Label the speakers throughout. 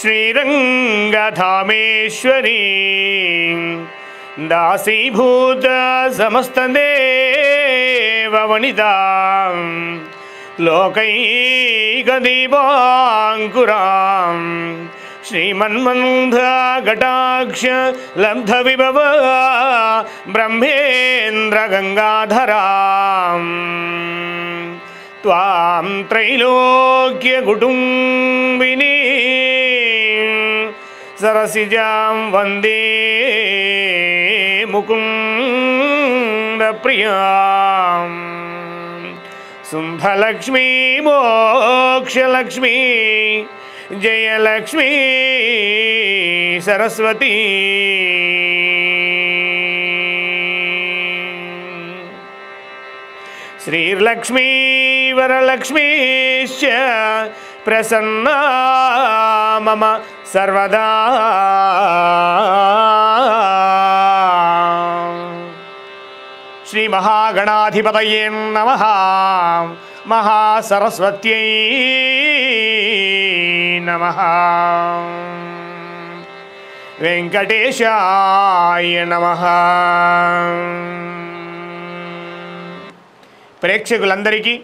Speaker 1: శ్రీరంగధామేశ్వరీ దాసీభూత సమస్తదేవవనితా లోకైకదీపాంకురాం శ్రీమన్మంధ ఘటాక్ష లబ్ధ విభవ బ్రహ్మేంద్ర గంగాధరాం త్వాం త్రైలోక్య కుటుంబిని సరసిజాం వందే ముకుంద ప్రియాం శుంభలక్ష్మీ మోక్షలక్ష్మీ జయలక్ష్మీ సరస్వతీ శ్రీర్లక్ష్మీ వరలక్ష్మీశ్చ ప్రసన్నా మమ సర్వదా శ్రీ మహాగణాధిపతయే నమ మహాసరస్వత్యై నమ వెంకటేశాయ నమ ప్రేక్షకులందరికీ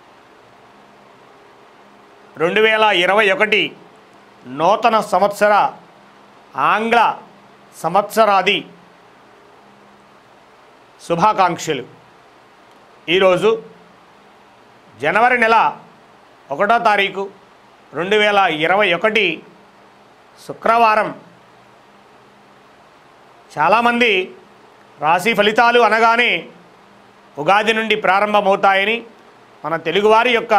Speaker 1: రెండు వేల ఇరవై ఒకటి నూతన సంవత్సర ఆంగ్ల సంవత్సరాది శుభాకాంక్షలు ఈరోజు జనవరి నెల ఒకటో తారీఖు రెండు వేల ఇరవై ఒకటి శుక్రవారం చాలామంది రాశి ఫలితాలు అనగానే ఉగాది నుండి ప్రారంభమవుతాయని మన తెలుగువారి యొక్క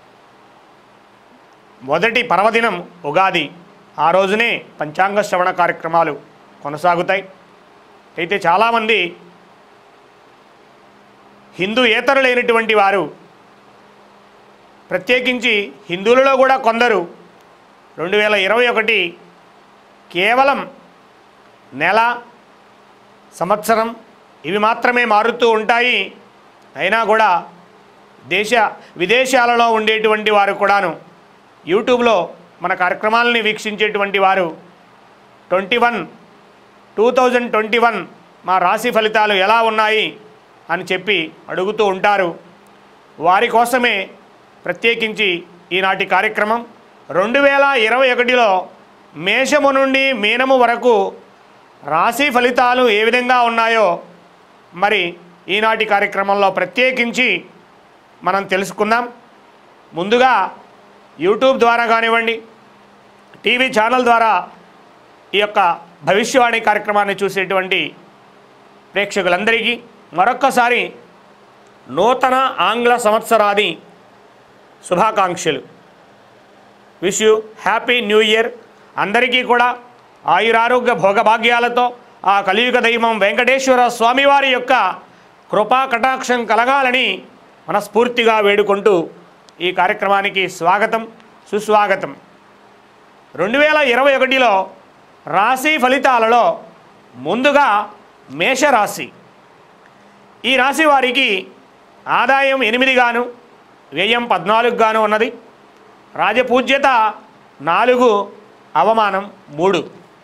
Speaker 1: మొదటి పర్వదినం ఉగాది ఆ రోజునే పంచాంగ శ్రవణ కార్యక్రమాలు కొనసాగుతాయి అయితే చాలామంది హిందూ ఏతరులైనటువంటి వారు ప్రత్యేకించి హిందువులలో కూడా కొందరు రెండు వేల ఇరవై ఒకటి కేవలం నెల సంవత్సరం ఇవి మాత్రమే మారుతూ ఉంటాయి అయినా కూడా దేశ విదేశాలలో ఉండేటువంటి వారు కూడాను యూట్యూబ్లో మన కార్యక్రమాలని వీక్షించేటువంటి వారు twenty one two thousand twenty one మా రాశి ఫలితాలు ఎలా ఉన్నాయి అని చెప్పి అడుగుతూ ఉంటారు వారి కోసమే ప్రత్యేకించి ఈనాటి కార్యక్రమం రెండు వేల ఇరవై ఒకటిలో మేషము నుండి మీనము వరకు రాశి ఫలితాలు ఏ విధంగా ఉన్నాయో మరి ఈనాటి కార్యక్రమంలో ప్రత్యేకించి మనం తెలుసుకుందాం ముందుగా యూట్యూబ్ ద్వారా కానివ్వండి టీవీ ఛానల్ ద్వారా ఈ యొక్క భవిష్యవాణి కార్యక్రమాన్ని చూసేటువంటి ప్రేక్షకులందరికీ మరొక్కసారి నూతన ఆంగ్ల సంవత్సరాది శుభాకాంక్షలు wish you happy new year అందరికీ కూడా ఆయురారోగ్య భోగభాగ్యాలతో ఆ కలియుగ దైవం వెంకటేశ్వర స్వామివారి యొక్క కృపా కటాక్షం కలగాలని మనస్ఫూర్తిగా వేడుకుంటూ ఈ కార్యక్రమానికి స్వాగతం సుస్వాగతం రెండు వేల ఇరవై ఒకటిలో రాశి ఫలితాలలో ముందుగా మేషరాశి ఈ రాశి వారికి ఆదాయం ఎనిమిదిగాను వ్యయం పద్నాలుగుగాను ఉన్నది రాజపూజ్యత నాలుగు అవమానం మూడు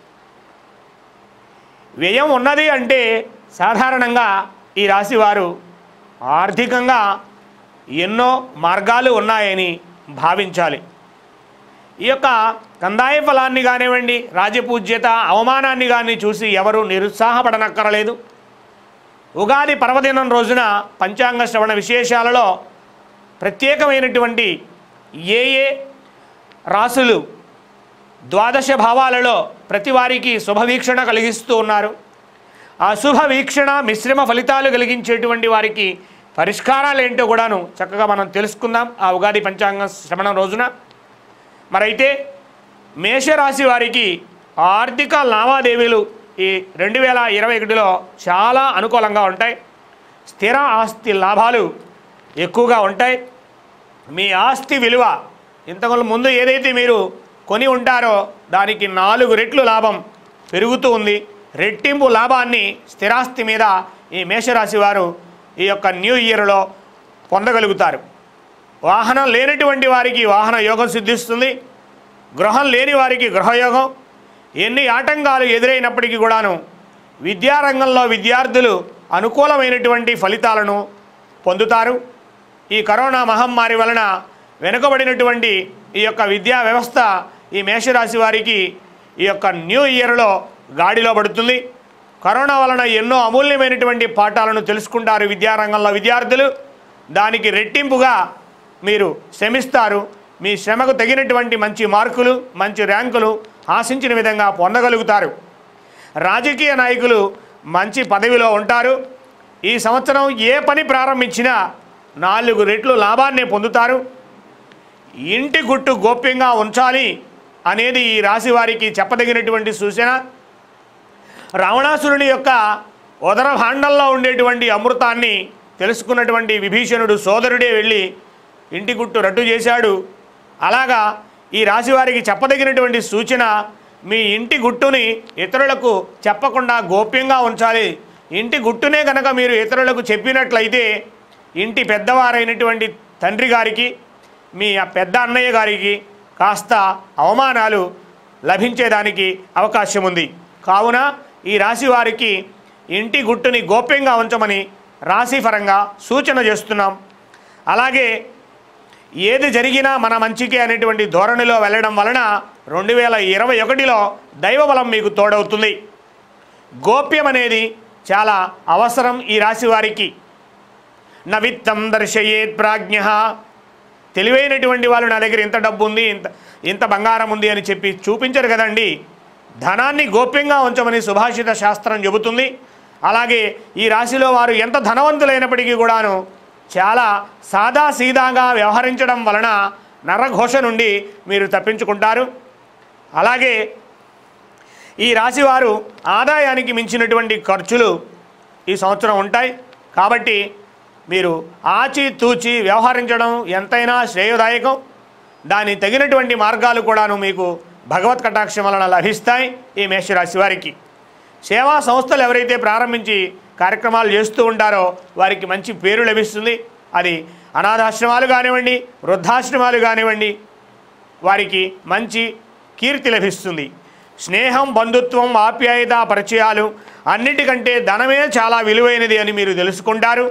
Speaker 1: వ్యయం ఉన్నది అంటే సాధారణంగా ఈ రాశి వారు ఆర్థికంగా ఎన్నో మార్గాలు ఉన్నాయని భావించాలి ఈ యొక్క కందాయ ఫలాన్ని కానివ్వండి రాజపూజ్యత అవమానాన్ని కానీ చూసి ఎవరు నిరుత్సాహపడనక్కరలేదు ఉగాది పర్వదినం రోజున పంచాంగ శ్రవణ విశేషాలలో ప్రత్యేకమైనటువంటి ఏ ఏ రాసులు ద్వాదశ భావాలలో ప్రతి వారికి శుభవీక్షణ కలిగిస్తూ ఉన్నారు ఆ శుభ వీక్షణ మిశ్రమ ఫలితాలు కలిగించేటువంటి వారికి పరిష్కారాలు ఏంటో కూడాను చక్కగా మనం తెలుసుకుందాం ఆ ఉగాది పంచాంగ శ్రవణం రోజున మరైతే మేషరాశి వారికి ఆర్థిక లావాదేవీలు ఈ రెండు వేల ఇరవై ఒకటిలో చాలా అనుకూలంగా ఉంటాయి స్థిర ఆస్తి లాభాలు ఎక్కువగా ఉంటాయి మీ ఆస్తి విలువ ఇంతకు ముందు ఏదైతే మీరు కొని ఉంటారో దానికి నాలుగు రెట్లు లాభం పెరుగుతూ ఉంది రెట్టింపు లాభాన్ని స్థిరాస్తి మీద ఈ మేషరాశి వారు ఈ యొక్క న్యూ ఇయర్లో పొందగలుగుతారు వాహనం లేనటువంటి వారికి వాహన యోగం సిద్ధిస్తుంది గృహం లేని వారికి గృహయోగం ఎన్ని ఆటంకాలు ఎదురైనప్పటికీ కూడాను విద్యారంగంలో విద్యార్థులు అనుకూలమైనటువంటి ఫలితాలను పొందుతారు ఈ కరోనా మహమ్మారి వలన వెనుకబడినటువంటి ఈ యొక్క విద్యా వ్యవస్థ ఈ మేషరాశి వారికి ఈ యొక్క న్యూ ఇయర్లో గాడిలో పడుతుంది కరోనా వలన ఎన్నో అమూల్యమైనటువంటి పాఠాలను తెలుసుకుంటారు విద్యారంగంలో విద్యార్థులు దానికి రెట్టింపుగా మీరు శ్రమిస్తారు మీ శ్రమకు తగినటువంటి మంచి మార్కులు మంచి ర్యాంకులు ఆశించిన విధంగా పొందగలుగుతారు రాజకీయ నాయకులు మంచి పదవిలో ఉంటారు ఈ సంవత్సరం ఏ పని ప్రారంభించినా నాలుగు రెట్లు లాభాన్ని పొందుతారు ఇంటి గుట్టు గోప్యంగా ఉంచాలి అనేది ఈ రాశి వారికి చెప్పదగినటువంటి సూచన రావణాసురుని యొక్క ఉదర భాండంలో ఉండేటువంటి అమృతాన్ని తెలుసుకున్నటువంటి విభీషణుడు సోదరుడే వెళ్ళి ఇంటి గుట్టు రట్టు చేశాడు అలాగా ఈ రాశి వారికి చెప్పదగినటువంటి సూచన మీ ఇంటి గుట్టుని ఇతరులకు చెప్పకుండా గోప్యంగా ఉంచాలి ఇంటి గుట్టునే కనుక మీరు ఇతరులకు చెప్పినట్లయితే ఇంటి పెద్దవారైనటువంటి తండ్రి గారికి మీ ఆ పెద్ద అన్నయ్య గారికి కాస్త అవమానాలు లభించేదానికి అవకాశం ఉంది కావున ఈ రాశి వారికి ఇంటి గుట్టుని గోప్యంగా ఉంచమని రాశిపరంగా సూచన చేస్తున్నాం అలాగే ఏది జరిగినా మన మంచికే అనేటువంటి ధోరణిలో వెళ్ళడం వలన రెండు వేల ఇరవై ఒకటిలో దైవబలం మీకు తోడవుతుంది గోప్యం అనేది చాలా అవసరం ఈ రాశి వారికి నవిత్తం దర్శయేత్ ప్రాజ్ఞ తెలివైనటువంటి వాళ్ళు నా దగ్గర ఇంత డబ్బు ఉంది ఇంత ఇంత బంగారం ఉంది అని చెప్పి చూపించరు కదండి ధనాన్ని గోప్యంగా ఉంచమని సుభాషిత శాస్త్రం చెబుతుంది అలాగే ఈ రాశిలో వారు ఎంత ధనవంతులైనప్పటికీ కూడాను చాలా సాదా సీదాగా వ్యవహరించడం వలన నరఘోష నుండి మీరు తప్పించుకుంటారు అలాగే ఈ రాశివారు ఆదాయానికి మించినటువంటి ఖర్చులు ఈ సంవత్సరం ఉంటాయి కాబట్టి మీరు ఆచి తూచి వ్యవహరించడం ఎంతైనా శ్రేయోదాయకం దాని తగినటువంటి మార్గాలు కూడాను మీకు భగవత్ కటాక్షం వలన లభిస్తాయి ఈ మేషరాశి వారికి సేవా సంస్థలు ఎవరైతే ప్రారంభించి కార్యక్రమాలు చేస్తూ ఉంటారో వారికి మంచి పేరు లభిస్తుంది అది అనాథాశ్రమాలు కానివ్వండి వృద్ధాశ్రమాలు కానివ్వండి వారికి మంచి కీర్తి లభిస్తుంది స్నేహం బంధుత్వం ఆప్యాయత పరిచయాలు అన్నిటికంటే ధనమే చాలా విలువైనది అని మీరు తెలుసుకుంటారు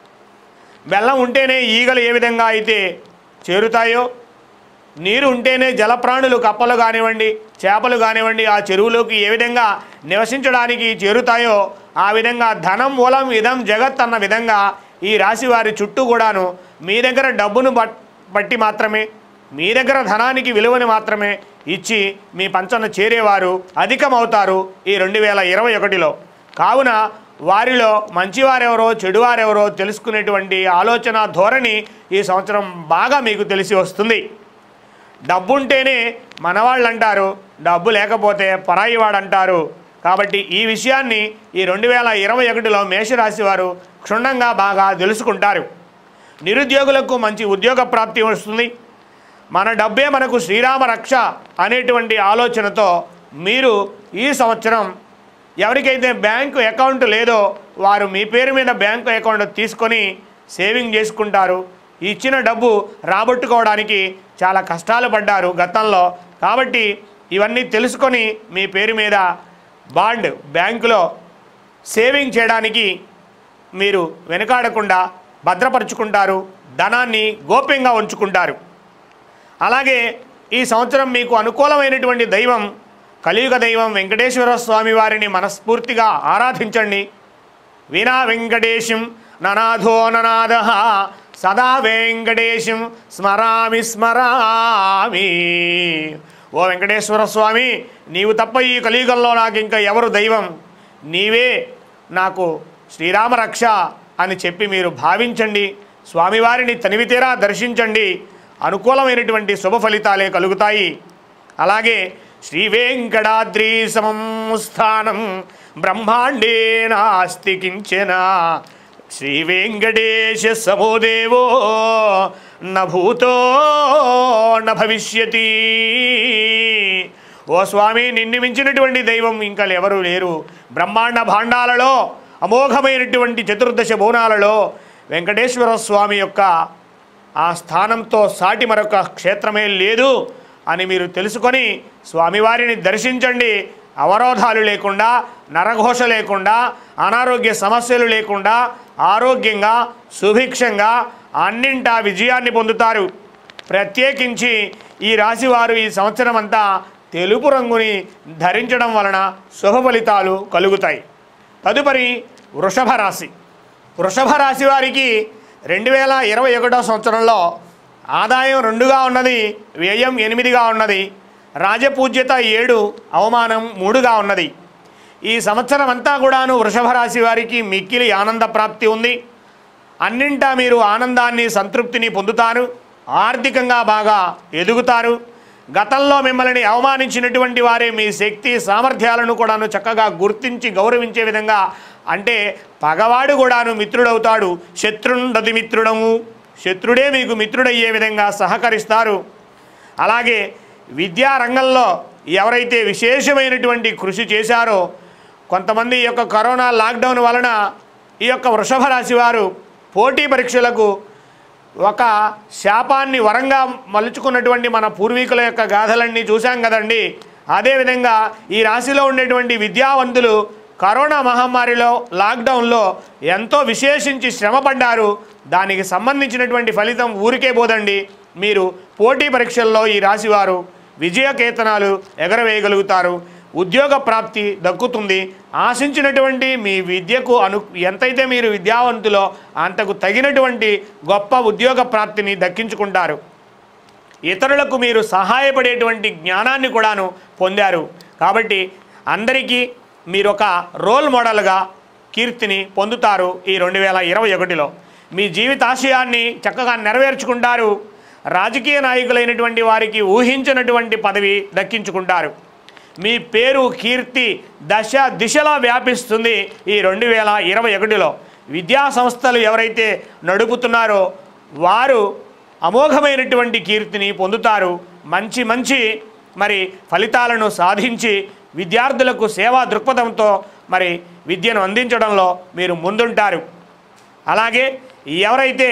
Speaker 1: బెల్లం ఉంటేనే ఈగలు ఏ విధంగా అయితే చేరుతాయో నీరు ఉంటేనే జలప్రాణులు కప్పలు కానివ్వండి చేపలు కానివ్వండి ఆ చెరువులోకి ఏ విధంగా నివసించడానికి చేరుతాయో ఆ విధంగా ధనం మూలం ఇదం జగత్ అన్న విధంగా ఈ రాశి వారి చుట్టూ కూడాను మీ దగ్గర డబ్బును బట్ బట్టి మాత్రమే మీ దగ్గర ధనానికి విలువని మాత్రమే ఇచ్చి మీ పంచన చేరేవారు అధికమవుతారు ఈ రెండు వేల ఇరవై ఒకటిలో కావున వారిలో మంచివారెవరో చెడువారెవరో తెలుసుకునేటువంటి ఆలోచన ధోరణి ఈ సంవత్సరం బాగా మీకు తెలిసి వస్తుంది డబ్బు ఉంటేనే మనవాళ్ళు అంటారు డబ్బు లేకపోతే పరాయి వాడు అంటారు కాబట్టి ఈ విషయాన్ని ఈ రెండు వేల ఇరవై ఒకటిలో మేషరాశి వారు క్షుణ్ణంగా బాగా తెలుసుకుంటారు నిరుద్యోగులకు మంచి ఉద్యోగ ప్రాప్తి వస్తుంది మన డబ్బే మనకు శ్రీరామ రక్ష అనేటువంటి ఆలోచనతో మీరు ఈ సంవత్సరం ఎవరికైతే బ్యాంకు అకౌంట్ లేదో వారు మీ పేరు మీద బ్యాంకు అకౌంట్ తీసుకొని సేవింగ్ చేసుకుంటారు ఇచ్చిన డబ్బు రాబట్టుకోవడానికి చాలా కష్టాలు పడ్డారు గతంలో కాబట్టి ఇవన్నీ తెలుసుకొని మీ పేరు మీద బాండ్ బ్యాంకులో సేవింగ్ చేయడానికి మీరు వెనుకాడకుండా భద్రపరుచుకుంటారు ధనాన్ని గోప్యంగా ఉంచుకుంటారు అలాగే ఈ సంవత్సరం మీకు అనుకూలమైనటువంటి దైవం కలియుగ దైవం వెంకటేశ్వర స్వామి వారిని మనస్ఫూర్తిగా ఆరాధించండి వినా వెంకటేశం ననాథో ననాద సదా వెంకటేశం స్మరామి స్మరామి ఓ వెంకటేశ్వర స్వామి నీవు తప్ప ఈ కలియుగంలో నాకు ఇంకా ఎవరు దైవం నీవే నాకు శ్రీరామ రక్ష అని చెప్పి మీరు భావించండి స్వామివారిని తనివితీరా దర్శించండి అనుకూలమైనటువంటి శుభ ఫలితాలే కలుగుతాయి అలాగే శ్రీ వెంకటాద్రి సమం స్థానం బ్రహ్మాండే నాస్తి కించన శ్రీ వెంకటేశ సమోదేవో నభూతో న భవిష్యతి ఓ స్వామి నిన్ను మించినటువంటి దైవం ఇంకా ఎవరు లేరు బ్రహ్మాండ భాండాలలో అమోఘమైనటువంటి చతుర్దశ బోనాలలో వెంకటేశ్వర స్వామి యొక్క ఆ స్థానంతో సాటి మరొక క్షేత్రమే లేదు అని మీరు తెలుసుకొని స్వామివారిని దర్శించండి అవరోధాలు లేకుండా నరఘోష లేకుండా అనారోగ్య సమస్యలు లేకుండా ఆరోగ్యంగా సుభిక్షంగా అన్నింటా విజయాన్ని పొందుతారు ప్రత్యేకించి ఈ రాశివారు ఈ సంవత్సరం అంతా తెలుపు రంగుని ధరించడం వలన శుభ ఫలితాలు కలుగుతాయి తదుపరి వృషభ రాశి వృషభ రాశి వారికి రెండు వేల ఇరవై ఒకటో సంవత్సరంలో ఆదాయం రెండుగా ఉన్నది వ్యయం ఎనిమిదిగా ఉన్నది రాజపూజ్యత ఏడు అవమానం మూడుగా ఉన్నది ఈ సంవత్సరం అంతా కూడాను వృషభ రాశి వారికి మిక్కిలి ఆనంద ప్రాప్తి ఉంది అన్నింటా మీరు ఆనందాన్ని సంతృప్తిని పొందుతారు ఆర్థికంగా బాగా ఎదుగుతారు గతంలో మిమ్మల్ని అవమానించినటువంటి వారే మీ శక్తి సామర్థ్యాలను కూడాను చక్కగా గుర్తించి గౌరవించే విధంగా అంటే పగవాడు కూడాను మిత్రుడవుతాడు శత్రుండది మిత్రుడము శత్రుడే మీకు మిత్రుడయ్యే విధంగా సహకరిస్తారు అలాగే విద్యా రంగంలో ఎవరైతే విశేషమైనటువంటి కృషి చేశారో కొంతమంది ఈ యొక్క కరోనా లాక్డౌన్ వలన ఈ యొక్క వృషభ రాశి వారు పోటీ పరీక్షలకు ఒక శాపాన్ని వరంగా మలుచుకున్నటువంటి మన పూర్వీకుల యొక్క గాథలన్నీ చూశాం కదండి అదేవిధంగా ఈ రాశిలో ఉండేటువంటి విద్యావంతులు కరోనా మహమ్మారిలో లాక్డౌన్లో ఎంతో విశేషించి శ్రమపడ్డారు దానికి సంబంధించినటువంటి ఫలితం ఊరికే పోదండి మీరు పోటీ పరీక్షల్లో ఈ రాశివారు విజయకేతనాలు ఎగరవేయగలుగుతారు ఉద్యోగ ప్రాప్తి దక్కుతుంది ఆశించినటువంటి మీ విద్యకు అను ఎంతైతే మీరు విద్యావంతులో అంతకు తగినటువంటి గొప్ప ఉద్యోగ ప్రాప్తిని దక్కించుకుంటారు ఇతరులకు మీరు సహాయపడేటువంటి జ్ఞానాన్ని కూడాను పొందారు కాబట్టి అందరికీ మీరు ఒక రోల్ మోడల్గా కీర్తిని పొందుతారు ఈ రెండు వేల ఇరవై ఒకటిలో మీ జీవితాశయాన్ని చక్కగా నెరవేర్చుకుంటారు రాజకీయ నాయకులైనటువంటి వారికి ఊహించినటువంటి పదవి దక్కించుకుంటారు మీ పేరు కీర్తి దశ దిశలా వ్యాపిస్తుంది ఈ రెండు వేల ఇరవై ఒకటిలో విద్యా సంస్థలు ఎవరైతే నడుపుతున్నారో వారు అమోఘమైనటువంటి కీర్తిని పొందుతారు మంచి మంచి మరి ఫలితాలను సాధించి విద్యార్థులకు సేవా దృక్పథంతో మరి విద్యను అందించడంలో మీరు ముందుంటారు అలాగే ఎవరైతే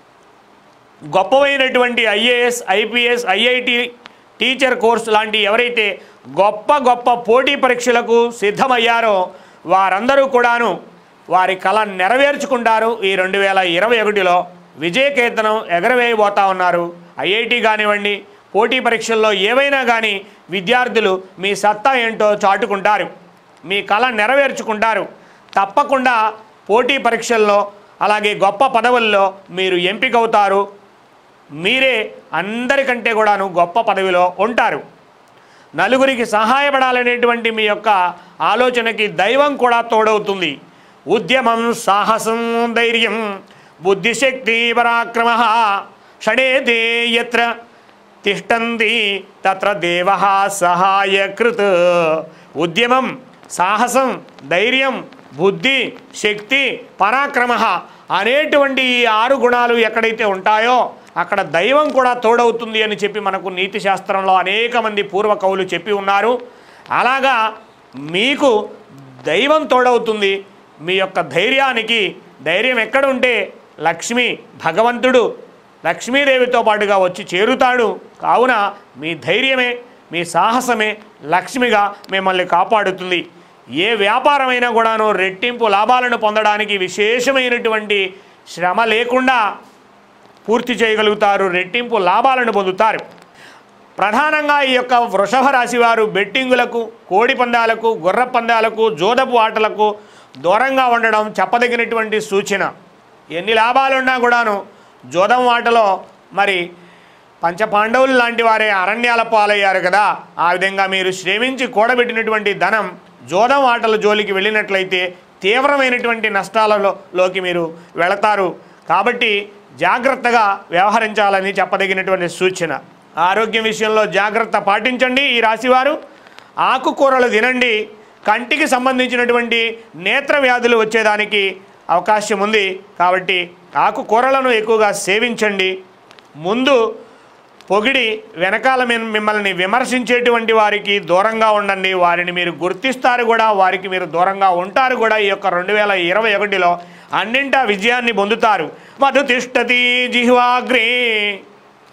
Speaker 1: గొప్పవైనటువంటి IAS IPS IIT teacher course లాంటి ఎవరైతే గొప్ప గొప్ప పోటీ పరీక్షలకు సిద్ధమయ్యారో వారందరూ కూడాను వారి కళ నెరవేర్చుకుంటారు ఈ రెండు వేల ఇరవై ఒకటిలో విజయకేతనం ఎగరవేయబోతా ఉన్నారు ఐఐటి కానివ్వండి పోటీ పరీక్షల్లో ఏవైనా కానీ విద్యార్థులు మీ సత్తా ఏంటో చాటుకుంటారు మీ కళ నెరవేర్చుకుంటారు తప్పకుండా పోటీ పరీక్షల్లో అలాగే గొప్ప పదవుల్లో మీరు ఎంపికవుతారు మీరే అందరికంటే కూడాను గొప్ప పదవిలో ఉంటారు నలుగురికి సహాయపడాలనేటువంటి మీ యొక్క ఆలోచనకి దైవం కూడా తోడవుతుంది ఉద్యమం సాహసం ధైర్యం బుద్ధిశక్తి పరాక్రమ షడేతే యత్ర తిష్టంతి తత్ర దేవ సహాయకృత్ ఉద్యమం సాహసం ధైర్యం బుద్ధి శక్తి పరాక్రమ అనేటువంటి ఈ ఆరు గుణాలు ఎక్కడైతే ఉంటాయో అక్కడ దైవం కూడా తోడవుతుంది అని చెప్పి మనకు నీతి శాస్త్రంలో అనేక మంది పూర్వ కవులు చెప్పి ఉన్నారు అలాగా మీకు దైవం తోడవుతుంది మీ యొక్క ధైర్యానికి ధైర్యం ఎక్కడ ఉంటే లక్ష్మి భగవంతుడు లక్ష్మీదేవితో పాటుగా వచ్చి చేరుతాడు కావున మీ ధైర్యమే మీ సాహసమే లక్ష్మిగా మిమ్మల్ని కాపాడుతుంది ఏ వ్యాపారమైనా కూడాను రెట్టింపు లాభాలను పొందడానికి విశేషమైనటువంటి శ్రమ లేకుండా పూర్తి చేయగలుగుతారు రెట్టింపు లాభాలను పొందుతారు ప్రధానంగా ఈ యొక్క వృషభ రాశి వారు బెట్టింగులకు కోడి పందాలకు గుర్ర పందాలకు జోదపు ఆటలకు దూరంగా ఉండడం చెప్పదగినటువంటి సూచన ఎన్ని లాభాలున్నా కూడాను జోదం ఆటలో మరి పంచపాండవులు లాంటి వారే అరణ్యాల పాలయ్యారు కదా ఆ విధంగా మీరు శ్రమించి కూడబెట్టినటువంటి ధనం జోదం ఆటల జోలికి వెళ్ళినట్లయితే తీవ్రమైనటువంటి నష్టాలలో లోకి మీరు వెళతారు కాబట్టి జాగ్రత్తగా వ్యవహరించాలని చెప్పదగినటువంటి సూచన ఆరోగ్యం విషయంలో జాగ్రత్త పాటించండి ఈ రాశివారు ఆకుకూరలు తినండి కంటికి సంబంధించినటువంటి నేత్ర వ్యాధులు వచ్చేదానికి అవకాశం ఉంది కాబట్టి ఆకుకూరలను ఎక్కువగా సేవించండి ముందు పొగిడి వెనకాల మిమ్- మిమ్మల్ని విమర్శించేటువంటి వారికి దూరంగా ఉండండి వారిని మీరు గుర్తిస్తారు కూడా వారికి మీరు దూరంగా ఉంటారు కూడా ఈ యొక్క రెండు వేల ఇరవై ఒకటిలో అన్నింటా విజయాన్ని పొందుతారు మధు తిష్టతి జిహ్వాగ్రే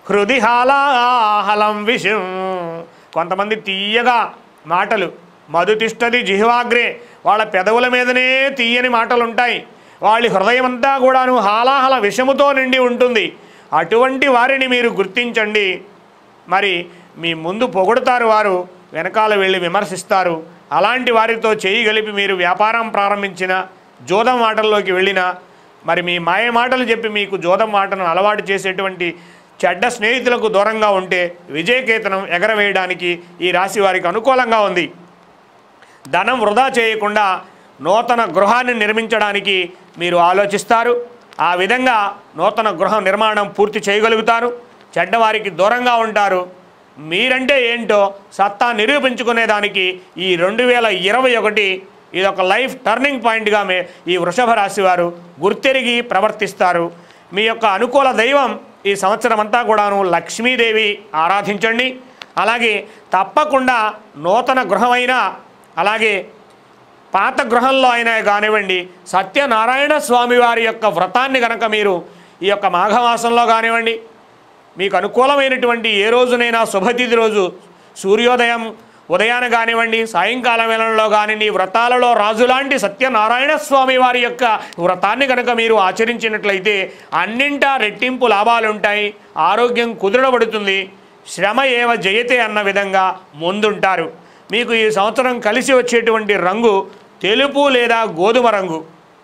Speaker 1: హృది హాలాహలం విషం కొంతమంది తీయగా మాటలు మధు తిష్టది జిహ్వాగ్రే వాళ్ళ పెదవుల మీదనే తీయని మాటలు ఉంటాయి వాళ్ళ హృదయం అంతా కూడాను హాలాహల విషముతో నిండి ఉంటుంది అటువంటి వారిని మీరు గుర్తించండి మరి మీ ముందు పొగుడుతారు వారు వెనకాల వెళ్ళి విమర్శిస్తారు అలాంటి వారితో చేయి గలిపి మీరు వ్యాపారం ప్రారంభించిన జోదం మాటల్లోకి వెళ్ళిన మరి మీ మాయ మాటలు చెప్పి మీకు జోదం మాటను అలవాటు చేసేటువంటి చెడ్డ స్నేహితులకు దూరంగా ఉంటే విజయకేతనం ఎగరవేయడానికి ఈ రాశి వారికి అనుకూలంగా ఉంది ధనం వృధా చేయకుండా నూతన గృహాన్ని నిర్మించడానికి మీరు ఆలోచిస్తారు ఆ విధంగా నూతన గృహ నిర్మాణం పూర్తి చేయగలుగుతారు చెడ్డవారికి దూరంగా ఉంటారు మీరంటే ఏంటో సత్తా నిరూపించుకునేదానికి ఈ రెండు వేల ఇరవై ఒకటి ఇది ఒక లైఫ్ టర్నింగ్ పాయింట్గా మే ఈ వృషభ రాశి వారు గుర్తెరిగి ప్రవర్తిస్తారు మీ యొక్క అనుకూల దైవం ఈ సంవత్సరం అంతా కూడాను లక్ష్మీదేవి ఆరాధించండి అలాగే తప్పకుండా నూతన గృహమైనా అలాగే పాత గృహంలో అయినా కానివ్వండి సత్యనారాయణ స్వామి వారి యొక్క వ్రతాన్ని కనుక మీరు ఈ యొక్క మాఘమాసంలో కానివ్వండి మీకు అనుకూలమైనటువంటి ఏ రోజునైనా శుభతిథి రోజు సూర్యోదయం ఉదయాన కానివ్వండి సాయంకాలం వేళల్లో కానివ్వండి వ్రతాలలో రాజులాంటి సత్యనారాయణ స్వామి వారి యొక్క వ్రతాన్ని కనుక మీరు ఆచరించినట్లయితే అన్నింటా రెట్టింపు లాభాలు ఉంటాయి ఆరోగ్యం కుదురబడుతుంది శ్రమ ఏవ జయతే అన్న విధంగా ముందుంటారు మీకు ఈ సంవత్సరం కలిసి వచ్చేటువంటి రంగు తెలుపు లేదా గోధుమ రంగు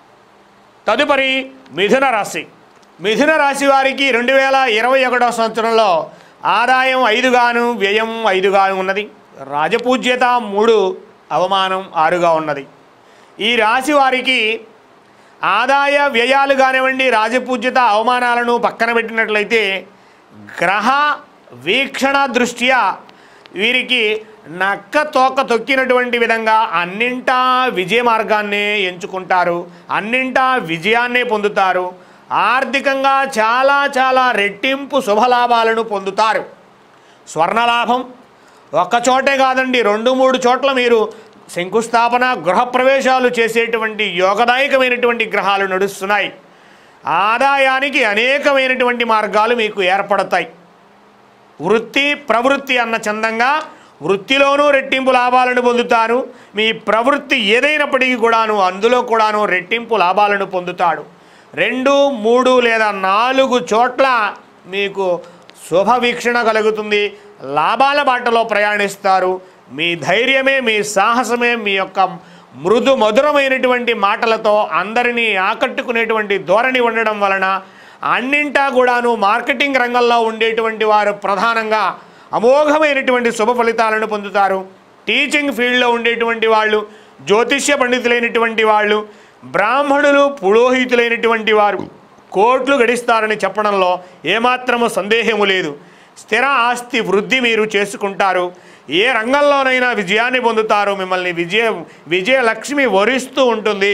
Speaker 1: తదుపరి మిథున రాశి మిథున రాశి వారికి రెండు వేల ఇరవై ఒకటో సంవత్సరంలో ఆదాయం ఐదుగాను వ్యయం ఐదుగాను ఉన్నది రాజపూజ్యత మూడు అవమానం ఆరుగా ఉన్నది ఈ రాశి వారికి ఆదాయ వ్యయాలు కానివ్వండి రాజపూజ్యత అవమానాలను పక్కన పెట్టినట్లయితే గ్రహ వీక్షణ దృష్ట్యా వీరికి నక్క తోక తొక్కినటువంటి విధంగా అన్నింటా విజయ మార్గాన్నే ఎంచుకుంటారు అన్నింటా విజయాన్నే పొందుతారు ఆర్థికంగా చాలా చాలా రెట్టింపు శుభలాభాలను పొందుతారు స్వర్ణలాభం ఒక్క చోటే కాదండి రెండు మూడు చోట్ల మీరు శంకుస్థాపన గృహప్రవేశాలు చేసేటువంటి యోగదాయకమైనటువంటి గ్రహాలు నడుస్తున్నాయి ఆదాయానికి అనేకమైనటువంటి మార్గాలు మీకు ఏర్పడతాయి వృత్తి ప్రవృత్తి అన్న చందంగా వృత్తిలోనూ రెట్టింపు లాభాలను పొందుతారు మీ ప్రవృత్తి ఏదైనప్పటికీ కూడాను అందులో కూడాను రెట్టింపు లాభాలను పొందుతాడు రెండు మూడు లేదా నాలుగు చోట్ల మీకు శుభ వీక్షణ కలుగుతుంది లాభాల బాటలో ప్రయాణిస్తారు మీ ధైర్యమే మీ సాహసమే మీ యొక్క మృదు మధురమైనటువంటి మాటలతో అందరినీ ఆకట్టుకునేటువంటి ధోరణి ఉండడం వలన అన్నింటా కూడాను మార్కెటింగ్ రంగంలో ఉండేటువంటి వారు ప్రధానంగా అమోఘమైనటువంటి శుభ ఫలితాలను పొందుతారు టీచింగ్ ఫీల్డ్లో ఉండేటువంటి వాళ్ళు జ్యోతిష్య పండితులైనటువంటి వాళ్ళు బ్రాహ్మణులు పురోహితులైనటువంటి వారు కోట్లు గడిస్తారని చెప్పడంలో ఏమాత్రము సందేహము లేదు స్థిర ఆస్తి వృద్ధి మీరు చేసుకుంటారు ఏ రంగంలోనైనా విజయాన్ని పొందుతారు మిమ్మల్ని విజయ విజయలక్ష్మి వరిస్తూ ఉంటుంది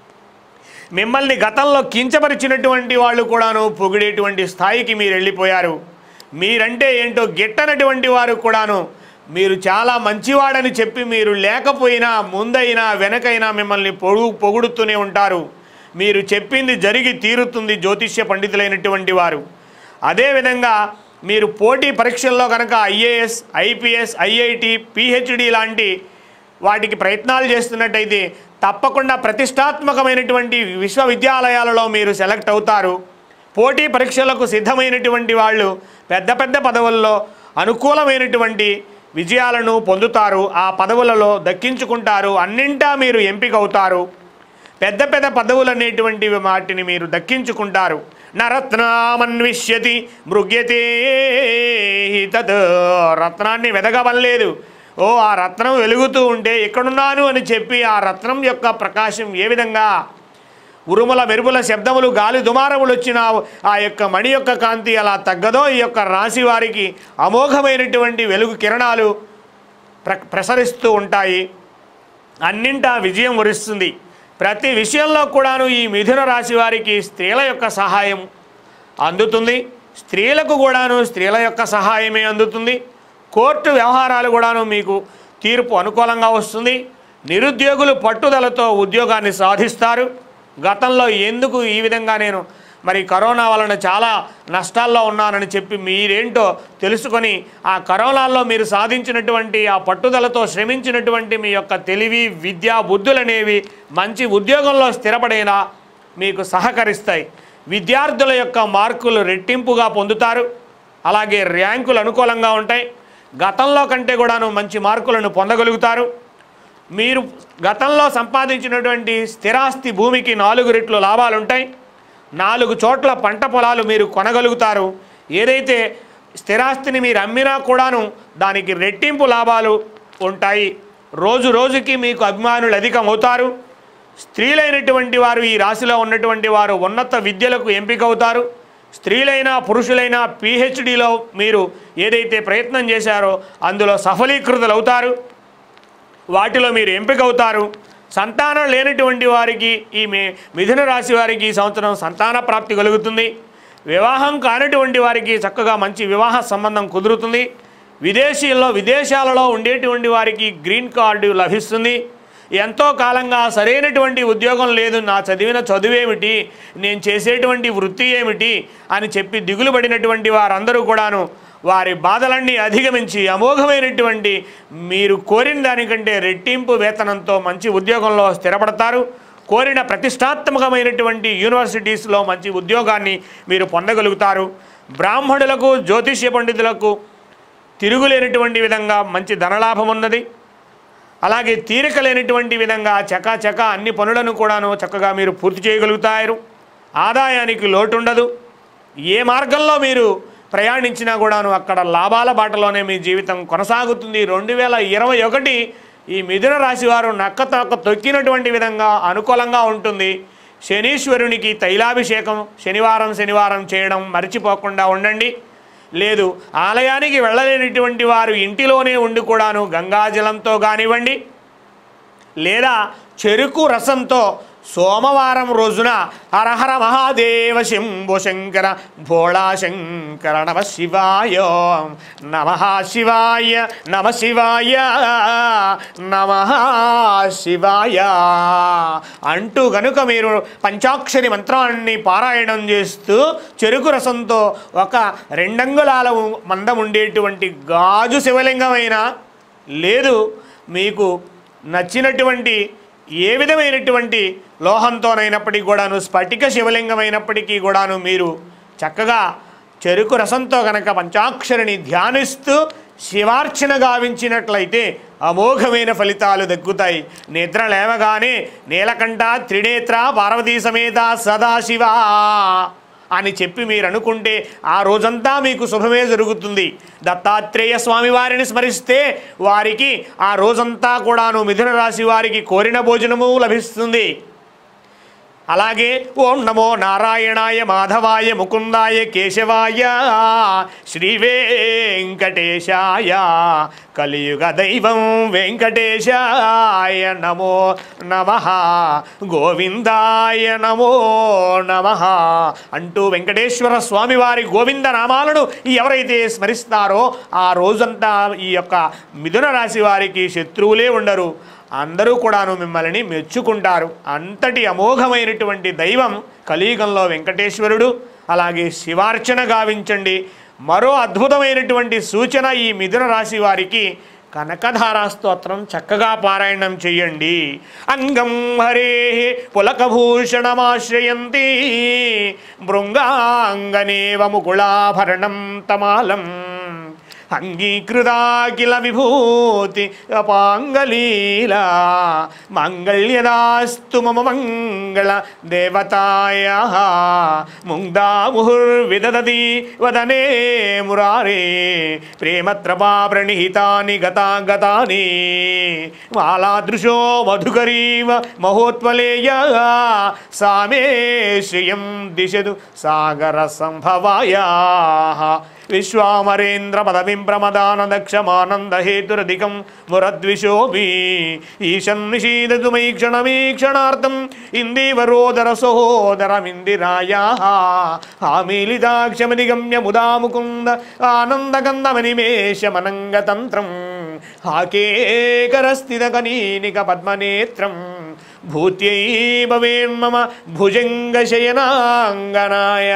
Speaker 1: మిమ్మల్ని గతంలో కించపరిచినటువంటి వాళ్ళు కూడాను పొగిడేటువంటి స్థాయికి మీరు వెళ్ళిపోయారు మీరంటే ఏంటో గిట్టనటువంటి వారు కూడాను మీరు చాలా మంచివాడని చెప్పి మీరు లేకపోయినా ముందైనా వెనకైనా మిమ్మల్ని పొగు పొగుడుతూనే ఉంటారు మీరు చెప్పింది జరిగి తీరుతుంది జ్యోతిష్య పండితులైనటువంటి వారు అదేవిధంగా మీరు పోటీ పరీక్షల్లో కనుక ఐఏఎస్ ఐపీఎస్ ఐఐటి పిహెచ్డి లాంటి వాటికి ప్రయత్నాలు చేస్తున్నట్టయితే తప్పకుండా ప్రతిష్టాత్మకమైనటువంటి విశ్వవిద్యాలయాలలో మీరు సెలెక్ట్ అవుతారు పోటీ పరీక్షలకు సిద్ధమైనటువంటి వాళ్ళు పెద్ద పెద్ద పదవుల్లో అనుకూలమైనటువంటి విజయాలను పొందుతారు ఆ పదవులలో దక్కించుకుంటారు అన్నింటా మీరు ఎంపిక అవుతారు పెద్ద పెద్ద పదవులు అనేటువంటివి వాటిని మీరు దక్కించుకుంటారు నరత్నామన్విష్యతి మృగ్యతే తద్ రత్నాన్ని వెదగవలేదు ఓ ఆ రత్నం వెలుగుతూ ఉంటే ఎక్కడున్నాను అని చెప్పి ఆ రత్నం యొక్క ప్రకాశం ఏ విధంగా ఉరుముల మెరుపుల శబ్దములు గాలి దుమారములు వచ్చిన ఆ యొక్క మణి యొక్క కాంతి అలా తగ్గదో ఈ యొక్క రాశి వారికి అమోఘమైనటువంటి వెలుగు కిరణాలు ప్ర ప్రసరిస్తూ ఉంటాయి అన్నింటా విజయం వరిస్తుంది ప్రతి విషయంలో కూడాను ఈ మిథున రాశి వారికి స్త్రీల యొక్క సహాయం అందుతుంది స్త్రీలకు కూడాను స్త్రీల యొక్క సహాయమే అందుతుంది కోర్టు వ్యవహారాలు కూడాను మీకు తీర్పు అనుకూలంగా వస్తుంది నిరుద్యోగులు పట్టుదలతో ఉద్యోగాన్ని సాధిస్తారు గతంలో ఎందుకు ఈ విధంగా నేను మరి కరోనా వలన చాలా నష్టాల్లో ఉన్నానని చెప్పి మీరేంటో తెలుసుకొని ఆ కరోనాలో మీరు సాధించినటువంటి ఆ పట్టుదలతో శ్రమించినటువంటి మీ యొక్క తెలివి విద్యా బుద్ధులనేవి మంచి ఉద్యోగంలో స్థిరపడేలా మీకు సహకరిస్తాయి విద్యార్థుల యొక్క మార్కులు రెట్టింపుగా పొందుతారు అలాగే ర్యాంకులు అనుకూలంగా ఉంటాయి గతంలో కంటే కూడాను మంచి మార్కులను పొందగలుగుతారు మీరు గతంలో సంపాదించినటువంటి స్థిరాస్తి భూమికి నాలుగు రెట్లు లాభాలు ఉంటాయి నాలుగు చోట్ల పంట పొలాలు మీరు కొనగలుగుతారు ఏదైతే స్థిరాస్తిని మీరు అమ్మినా కూడాను దానికి రెట్టింపు లాభాలు ఉంటాయి రోజు రోజుకి మీకు అభిమానులు అధికం అవుతారు స్త్రీలైనటువంటి వారు ఈ రాశిలో ఉన్నటువంటి వారు ఉన్నత విద్యలకు ఎంపికవుతారు స్త్రీలైనా పురుషులైనా పిహెచ్డిలో మీరు ఏదైతే ప్రయత్నం చేశారో అందులో సఫలీకృతులు అవుతారు వాటిలో మీరు ఎంపికవుతారు సంతానం లేనటువంటి వారికి ఈ మే మిథున రాశి వారికి ఈ సంవత్సరం సంతాన ప్రాప్తి కలుగుతుంది వివాహం కానటువంటి వారికి చక్కగా మంచి వివాహ సంబంధం కుదురుతుంది విదేశీల్లో విదేశాలలో ఉండేటువంటి వారికి గ్రీన్ కార్డు లభిస్తుంది ఎంతో కాలంగా సరైనటువంటి ఉద్యోగం లేదు నా చదివిన చదువేమిటి నేను చేసేటువంటి వృత్తి ఏమిటి అని చెప్పి దిగులు పడినటువంటి వారందరూ కూడాను వారి బాధలన్నీ అధిగమించి అమోఘమైనటువంటి మీరు కోరిన దానికంటే రెట్టింపు వేతనంతో మంచి ఉద్యోగంలో స్థిరపడతారు కోరిన ప్రతిష్టాత్మకమైనటువంటి యూనివర్సిటీస్లో మంచి ఉద్యోగాన్ని మీరు పొందగలుగుతారు బ్రాహ్మణులకు జ్యోతిష్య పండితులకు తిరుగులేనటువంటి విధంగా మంచి ధనలాభం ఉన్నది అలాగే తీరిక లేనటువంటి విధంగా చకాచక అన్ని పనులను కూడాను చక్కగా మీరు పూర్తి చేయగలుగుతారు ఆదాయానికి లోటు ఉండదు ఏ మార్గంలో మీరు ప్రయాణించినా కూడాను అక్కడ లాభాల బాటలోనే మీ జీవితం కొనసాగుతుంది రెండు వేల ఇరవై ఒకటి ఈ మిథున రాశి వారు నక్క తొక్క తొక్కినటువంటి విధంగా అనుకూలంగా ఉంటుంది శనీశ్వరునికి తైలాభిషేకం శనివారం శనివారం చేయడం మర్చిపోకుండా ఉండండి లేదు ఆలయానికి వెళ్ళలేనటువంటి వారు ఇంటిలోనే ఉండి కూడాను గంగాజలంతో కానివ్వండి లేదా చెరుకు రసంతో సోమవారం రోజున హరహర మహాదేవ శంభో శంకర భోళా శంకర నమ శివాయ నమ శివాయ నమ శివాయ నమ శివాయ అంటూ గనుక మీరు పంచాక్షరి మంత్రాన్ని పారాయణం చేస్తూ చెరుకు రసంతో ఒక రెండంగుళాల మందం ఉండేటువంటి గాజు శివలింగమైన లేదు మీకు నచ్చినటువంటి ఏ విధమైనటువంటి లోహంతోనైనప్పటికీ కూడాను స్ఫటిక శివలింగమైనప్పటికీ కూడాను మీరు చక్కగా చెరుకు రసంతో గనక పంచాక్షరిని ధ్యానిస్తూ శివార్చన గావించినట్లయితే అమోఘమైన ఫలితాలు దక్కుతాయి నిద్ర లేవగానే నీలకంఠ త్రినేత్ర పార్వతీ సమేత సదాశివ అని చెప్పి మీరు అనుకుంటే ఆ రోజంతా మీకు శుభమే జరుగుతుంది దత్తాత్రేయ స్వామి వారిని స్మరిస్తే వారికి ఆ రోజంతా కూడాను మిథున రాశి వారికి కోరిన భోజనము లభిస్తుంది అలాగే ఓం నమో నారాయణాయ మాధవాయ ముకుందాయ కేశవాయ శ్రీ వెంకటేశాయ కలియుగ దైవం వెంకటేశాయ నమో నమ గోవిందాయ నమో నమ అంటూ వెంకటేశ్వర స్వామి వారి గోవింద నామాలను ఎవరైతే స్మరిస్తారో ఆ రోజంతా ఈ యొక్క మిథున రాశి వారికి శత్రువులే ఉండరు అందరూ కూడాను మిమ్మల్ని మెచ్చుకుంటారు అంతటి అమోఘమైనటువంటి దైవం కలియుగంలో వెంకటేశ్వరుడు అలాగే శివార్చన గావించండి మరో అద్భుతమైనటువంటి సూచన ఈ మిథున రాశి వారికి కనకధారా స్తోత్రం చక్కగా పారాయణం చెయ్యండి అంగం హరే పులకభూషణమాశ్రయంతి భృంగాంగనేవ ముకుళాభరణం తమాలం అంగీకృతాఖిల విభూతి అపాంగలీల మంగళ్యదాస్తు మమ మంగళ దేవతాయ ముగ్ధాముహుర్విదదతి వదనే మురారే ప్రేమత్రపా ప్రణిహితాని గతాగతాని మాలాదృశో మధుకరీవ మహోత్వలేయ సామే శ్రియం దిశదు సాగర సంభవాయ విశ్వామరేంద్ర పదవిం ప్రమదానదక్షమానంద హేతురధికం మురద్విషోభి ఈశం నిషీదతు మై క్షణమీక్షణార్థం ఇందీవరోదర సహోదరమిందిరాయా ఆమీలితాక్షమధిగమ్య ముదా ముకుంద ఆనందగంధమనిమేషమనంగతంత్రం హాకేకరస్థితకనీనిక పద్మనేత్రం భూత్యై భవేన్మమ భుజంగశయనాంగనాయ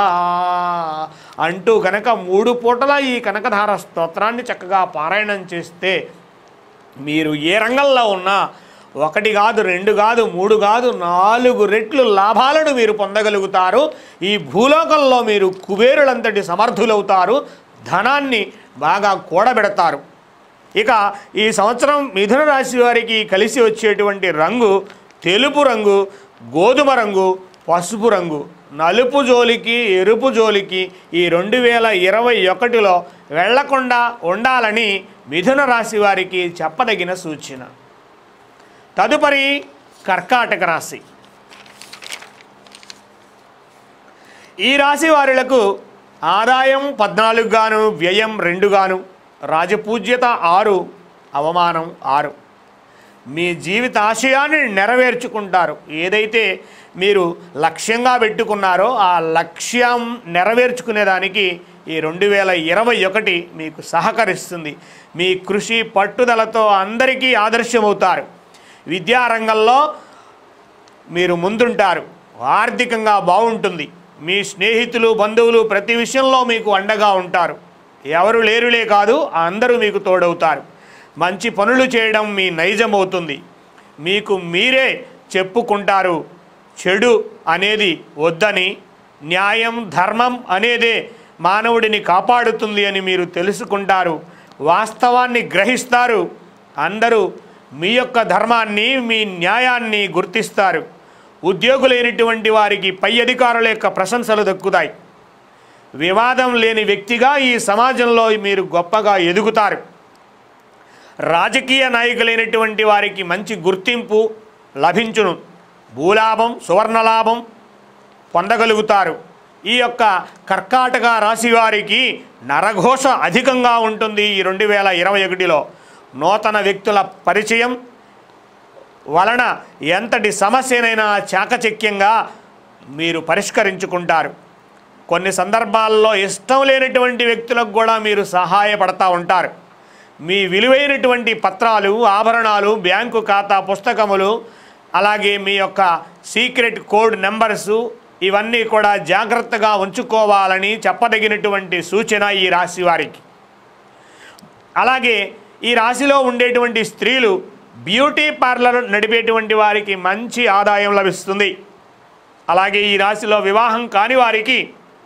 Speaker 1: అంటూ కనుక మూడు పూటల ఈ కనకధార స్తోత్రాన్ని చక్కగా పారాయణం చేస్తే మీరు ఏ రంగంలో ఉన్నా ఒకటి కాదు రెండు కాదు మూడు కాదు నాలుగు రెట్లు లాభాలను మీరు పొందగలుగుతారు ఈ భూలోకంలో మీరు కుబేరులంతటి సమర్థులవుతారు ధనాన్ని బాగా కూడబెడతారు ఇక ఈ సంవత్సరం మిథున రాశి వారికి కలిసి వచ్చేటువంటి రంగు తెలుపు రంగు గోధుమ రంగు పసుపు రంగు నలుపు జోలికి ఎరుపు జోలికి ఈ రెండు వేల ఇరవై ఒకటిలో వెళ్లకుండా ఉండాలని మిథున రాశి వారికి చెప్పదగిన సూచన తదుపరి కర్కాటక రాశి ఈ రాశి వారులకు ఆదాయం పద్నాలుగు గాను వ్యయం రెండు గాను రాజపూజ్యత ఆరు అవమానం ఆరు మీ జీవిత ఆశయాన్ని నెరవేర్చుకుంటారు ఏదైతే మీరు లక్ష్యంగా పెట్టుకున్నారో ఆ లక్ష్యం నెరవేర్చుకునేదానికి ఈ రెండు వేల ఇరవై ఒకటి మీకు సహకరిస్తుంది మీ కృషి పట్టుదలతో అందరికీ ఆదర్శమవుతారు విద్యారంగంలో మీరు ముందుంటారు ఆర్థికంగా బాగుంటుంది మీ స్నేహితులు బంధువులు ప్రతి విషయంలో మీకు అండగా ఉంటారు ఎవరు లేరులే కాదు అందరూ మీకు తోడవుతారు మంచి పనులు చేయడం మీ నైజమవుతుంది మీకు మీరే చెప్పుకుంటారు చెడు అనేది వద్దని న్యాయం ధర్మం అనేదే మానవుడిని కాపాడుతుంది అని మీరు తెలుసుకుంటారు వాస్తవాన్ని గ్రహిస్తారు అందరూ మీ యొక్క ధర్మాన్ని మీ న్యాయాన్ని గుర్తిస్తారు ఉద్యోగులైనటువంటి వారికి పై అధికారుల యొక్క ప్రశంసలు దక్కుతాయి వివాదం లేని వ్యక్తిగా ఈ సమాజంలో మీరు గొప్పగా ఎదుగుతారు రాజకీయ నాయకులైనటువంటి వారికి మంచి గుర్తింపు లభించును భూలాభం సువర్ణలాభం పొందగలుగుతారు ఈ యొక్క కర్కాటక రాశి వారికి నరఘోష అధికంగా ఉంటుంది ఈ రెండు వేల ఇరవై ఒకటిలో నూతన వ్యక్తుల పరిచయం వలన ఎంతటి సమస్యనైనా చాకచక్యంగా మీరు పరిష్కరించుకుంటారు కొన్ని సందర్భాల్లో ఇష్టం లేనటువంటి వ్యక్తులకు కూడా మీరు సహాయపడతా ఉంటారు మీ విలువైనటువంటి పత్రాలు ఆభరణాలు బ్యాంకు ఖాతా పుస్తకములు అలాగే మీ యొక్క సీక్రెట్ కోడ్ నెంబర్సు ఇవన్నీ కూడా జాగ్రత్తగా ఉంచుకోవాలని చెప్పదగినటువంటి సూచన ఈ రాశి వారికి అలాగే ఈ రాశిలో ఉండేటువంటి స్త్రీలు బ్యూటీ పార్లర్ నడిపేటువంటి వారికి మంచి ఆదాయం లభిస్తుంది అలాగే ఈ రాశిలో వివాహం కాని వారికి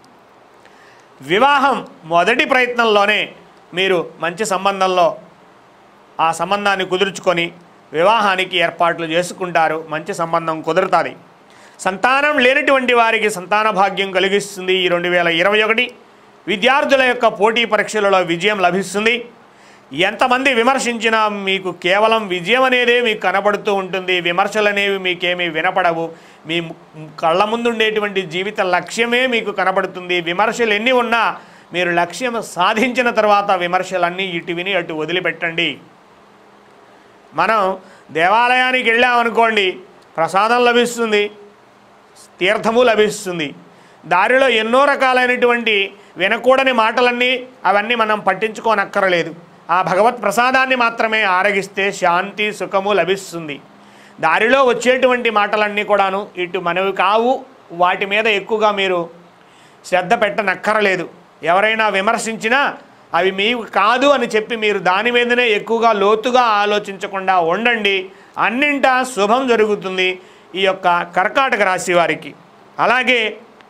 Speaker 1: వివాహం మొదటి ప్రయత్నంలోనే మీరు మంచి సంబంధంలో ఆ సంబంధాన్ని కుదుర్చుకొని వివాహానికి ఏర్పాట్లు చేసుకుంటారు మంచి సంబంధం కుదురుతుంది సంతానం లేనటువంటి వారికి సంతాన భాగ్యం కలిగిస్తుంది ఈ రెండు వేల ఇరవై ఒకటి విద్యార్థుల యొక్క పోటీ పరీక్షలలో విజయం లభిస్తుంది ఎంతమంది విమర్శించినా మీకు కేవలం విజయం అనేదే మీకు కనపడుతూ ఉంటుంది విమర్శలు అనేవి మీకేమీ వినపడవు మీ ము- కళ్ళ ముందు ఉండేటువంటి జీవిత లక్ష్యమే మీకు కనపడుతుంది విమర్శలు ఎన్ని ఉన్నా మీరు లక్ష్యం సాధించిన తర్వాత విమర్శలన్నీ ఇటు విని అటు వదిలిపెట్టండి మనం దేవాలయానికి వెళ్ళామనుకోండి ప్రసాదం లభిస్తుంది తీర్థము లభిస్తుంది దారిలో ఎన్నో రకాలైనటువంటి వినకూడని మాటలన్నీ అవన్నీ మనం పట్టించుకోనక్కరలేదు ఆ భగవత్ ప్రసాదాన్ని మాత్రమే ఆరగిస్తే శాంతి సుఖము లభిస్తుంది దారిలో వచ్చేటువంటి మాటలన్నీ కూడాను ఇటు మనవి కావు వాటి మీద ఎక్కువగా మీరు శ్రద్ధ పెట్టనక్కరలేదు ఎవరైనా విమర్శించినా అవి మీకు కాదు అని చెప్పి మీరు దాని మీదనే ఎక్కువగా లోతుగా ఆలోచించకుండా ఉండండి అన్నింటా శుభం జరుగుతుంది ఈ యొక్క కర్కాటక రాశి వారికి అలాగే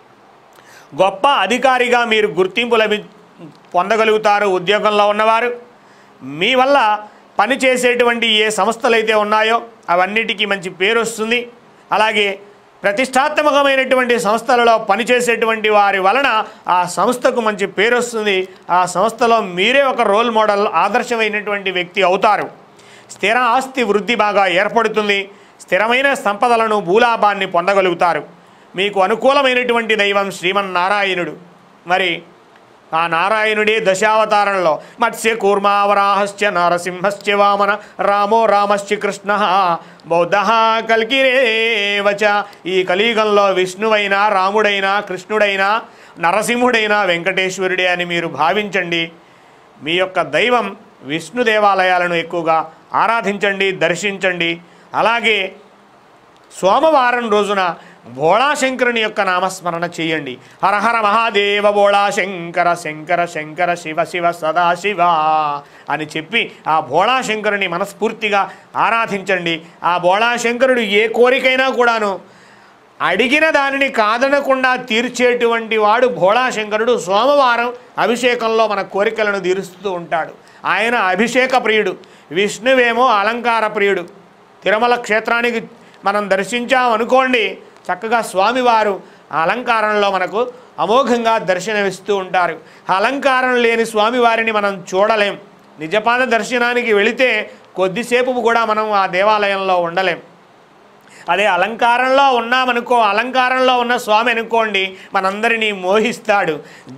Speaker 1: గొప్ప అధికారిగా మీరు గుర్తింపు లభి పొందగలుగుతారు ఉద్యోగంలో ఉన్నవారు మీ వల్ల పని చేసేటువంటి ఏ సంస్థలు అయితే ఉన్నాయో అవన్నిటికీ మంచి పేరు వస్తుంది అలాగే ప్రతిష్టాత్మకమైనటువంటి సంస్థలలో పనిచేసేటువంటి వారి వలన ఆ సంస్థకు మంచి పేరు వస్తుంది ఆ సంస్థలో మీరే ఒక రోల్ మోడల్ ఆదర్శమైనటువంటి వ్యక్తి అవుతారు స్థిర ఆస్తి వృద్ధి బాగా ఏర్పడుతుంది స్థిరమైన సంపదలను భూలాభాన్ని పొందగలుగుతారు మీకు అనుకూలమైనటువంటి దైవం శ్రీమన్నారాయణుడు మరి ఆ నారాయణుడే దశావతారంలో మత్స్య కూర్మావరాహశ్చ నరసింహశ్చ వామన రామో రామశ్చ కృష్ణ బౌద్ధ కల్కిరేవచ ఈ కలియుగంలో విష్ణువైనా రాముడైనా కృష్ణుడైనా నరసింహుడైనా వెంకటేశ్వరుడే అని మీరు భావించండి మీ యొక్క దైవం విష్ణు దేవాలయాలను ఎక్కువగా ఆరాధించండి దర్శించండి అలాగే సోమవారం రోజున భోళాశంకరుని యొక్క నామస్మరణ చేయండి హర హర మహాదేవ భోళా శంకర శంకర శంకర శివ శివ సదాశివ అని చెప్పి ఆ భోళాశంకరుని మనస్ఫూర్తిగా ఆరాధించండి ఆ భోళాశంకరుడు ఏ కోరికైనా కూడాను అడిగిన దానిని కాదనకుండా తీర్చేటువంటి వాడు భోళాశంకరుడు సోమవారం అభిషేకంలో మన కోరికలను తీరుస్తూ ఉంటాడు ఆయన అభిషేక ప్రియుడు విష్ణువేమో అలంకార ప్రియుడు తిరుమల క్షేత్రానికి మనం దర్శించామనుకోండి చక్కగా స్వామివారు ఆ అలంకారంలో మనకు అమోఘంగా దర్శనమిస్తూ ఉంటారు ఆ అలంకారం లేని స్వామివారిని మనం చూడలేం నిజపాద దర్శనానికి వెళితే కొద్దిసేపు కూడా మనం ఆ దేవాలయంలో ఉండలేం అదే అలంకారంలో ఉన్నామనుకో అలంకారంలో ఉన్న స్వామి అనుకోండి మనందరినీ మోహిస్తాడు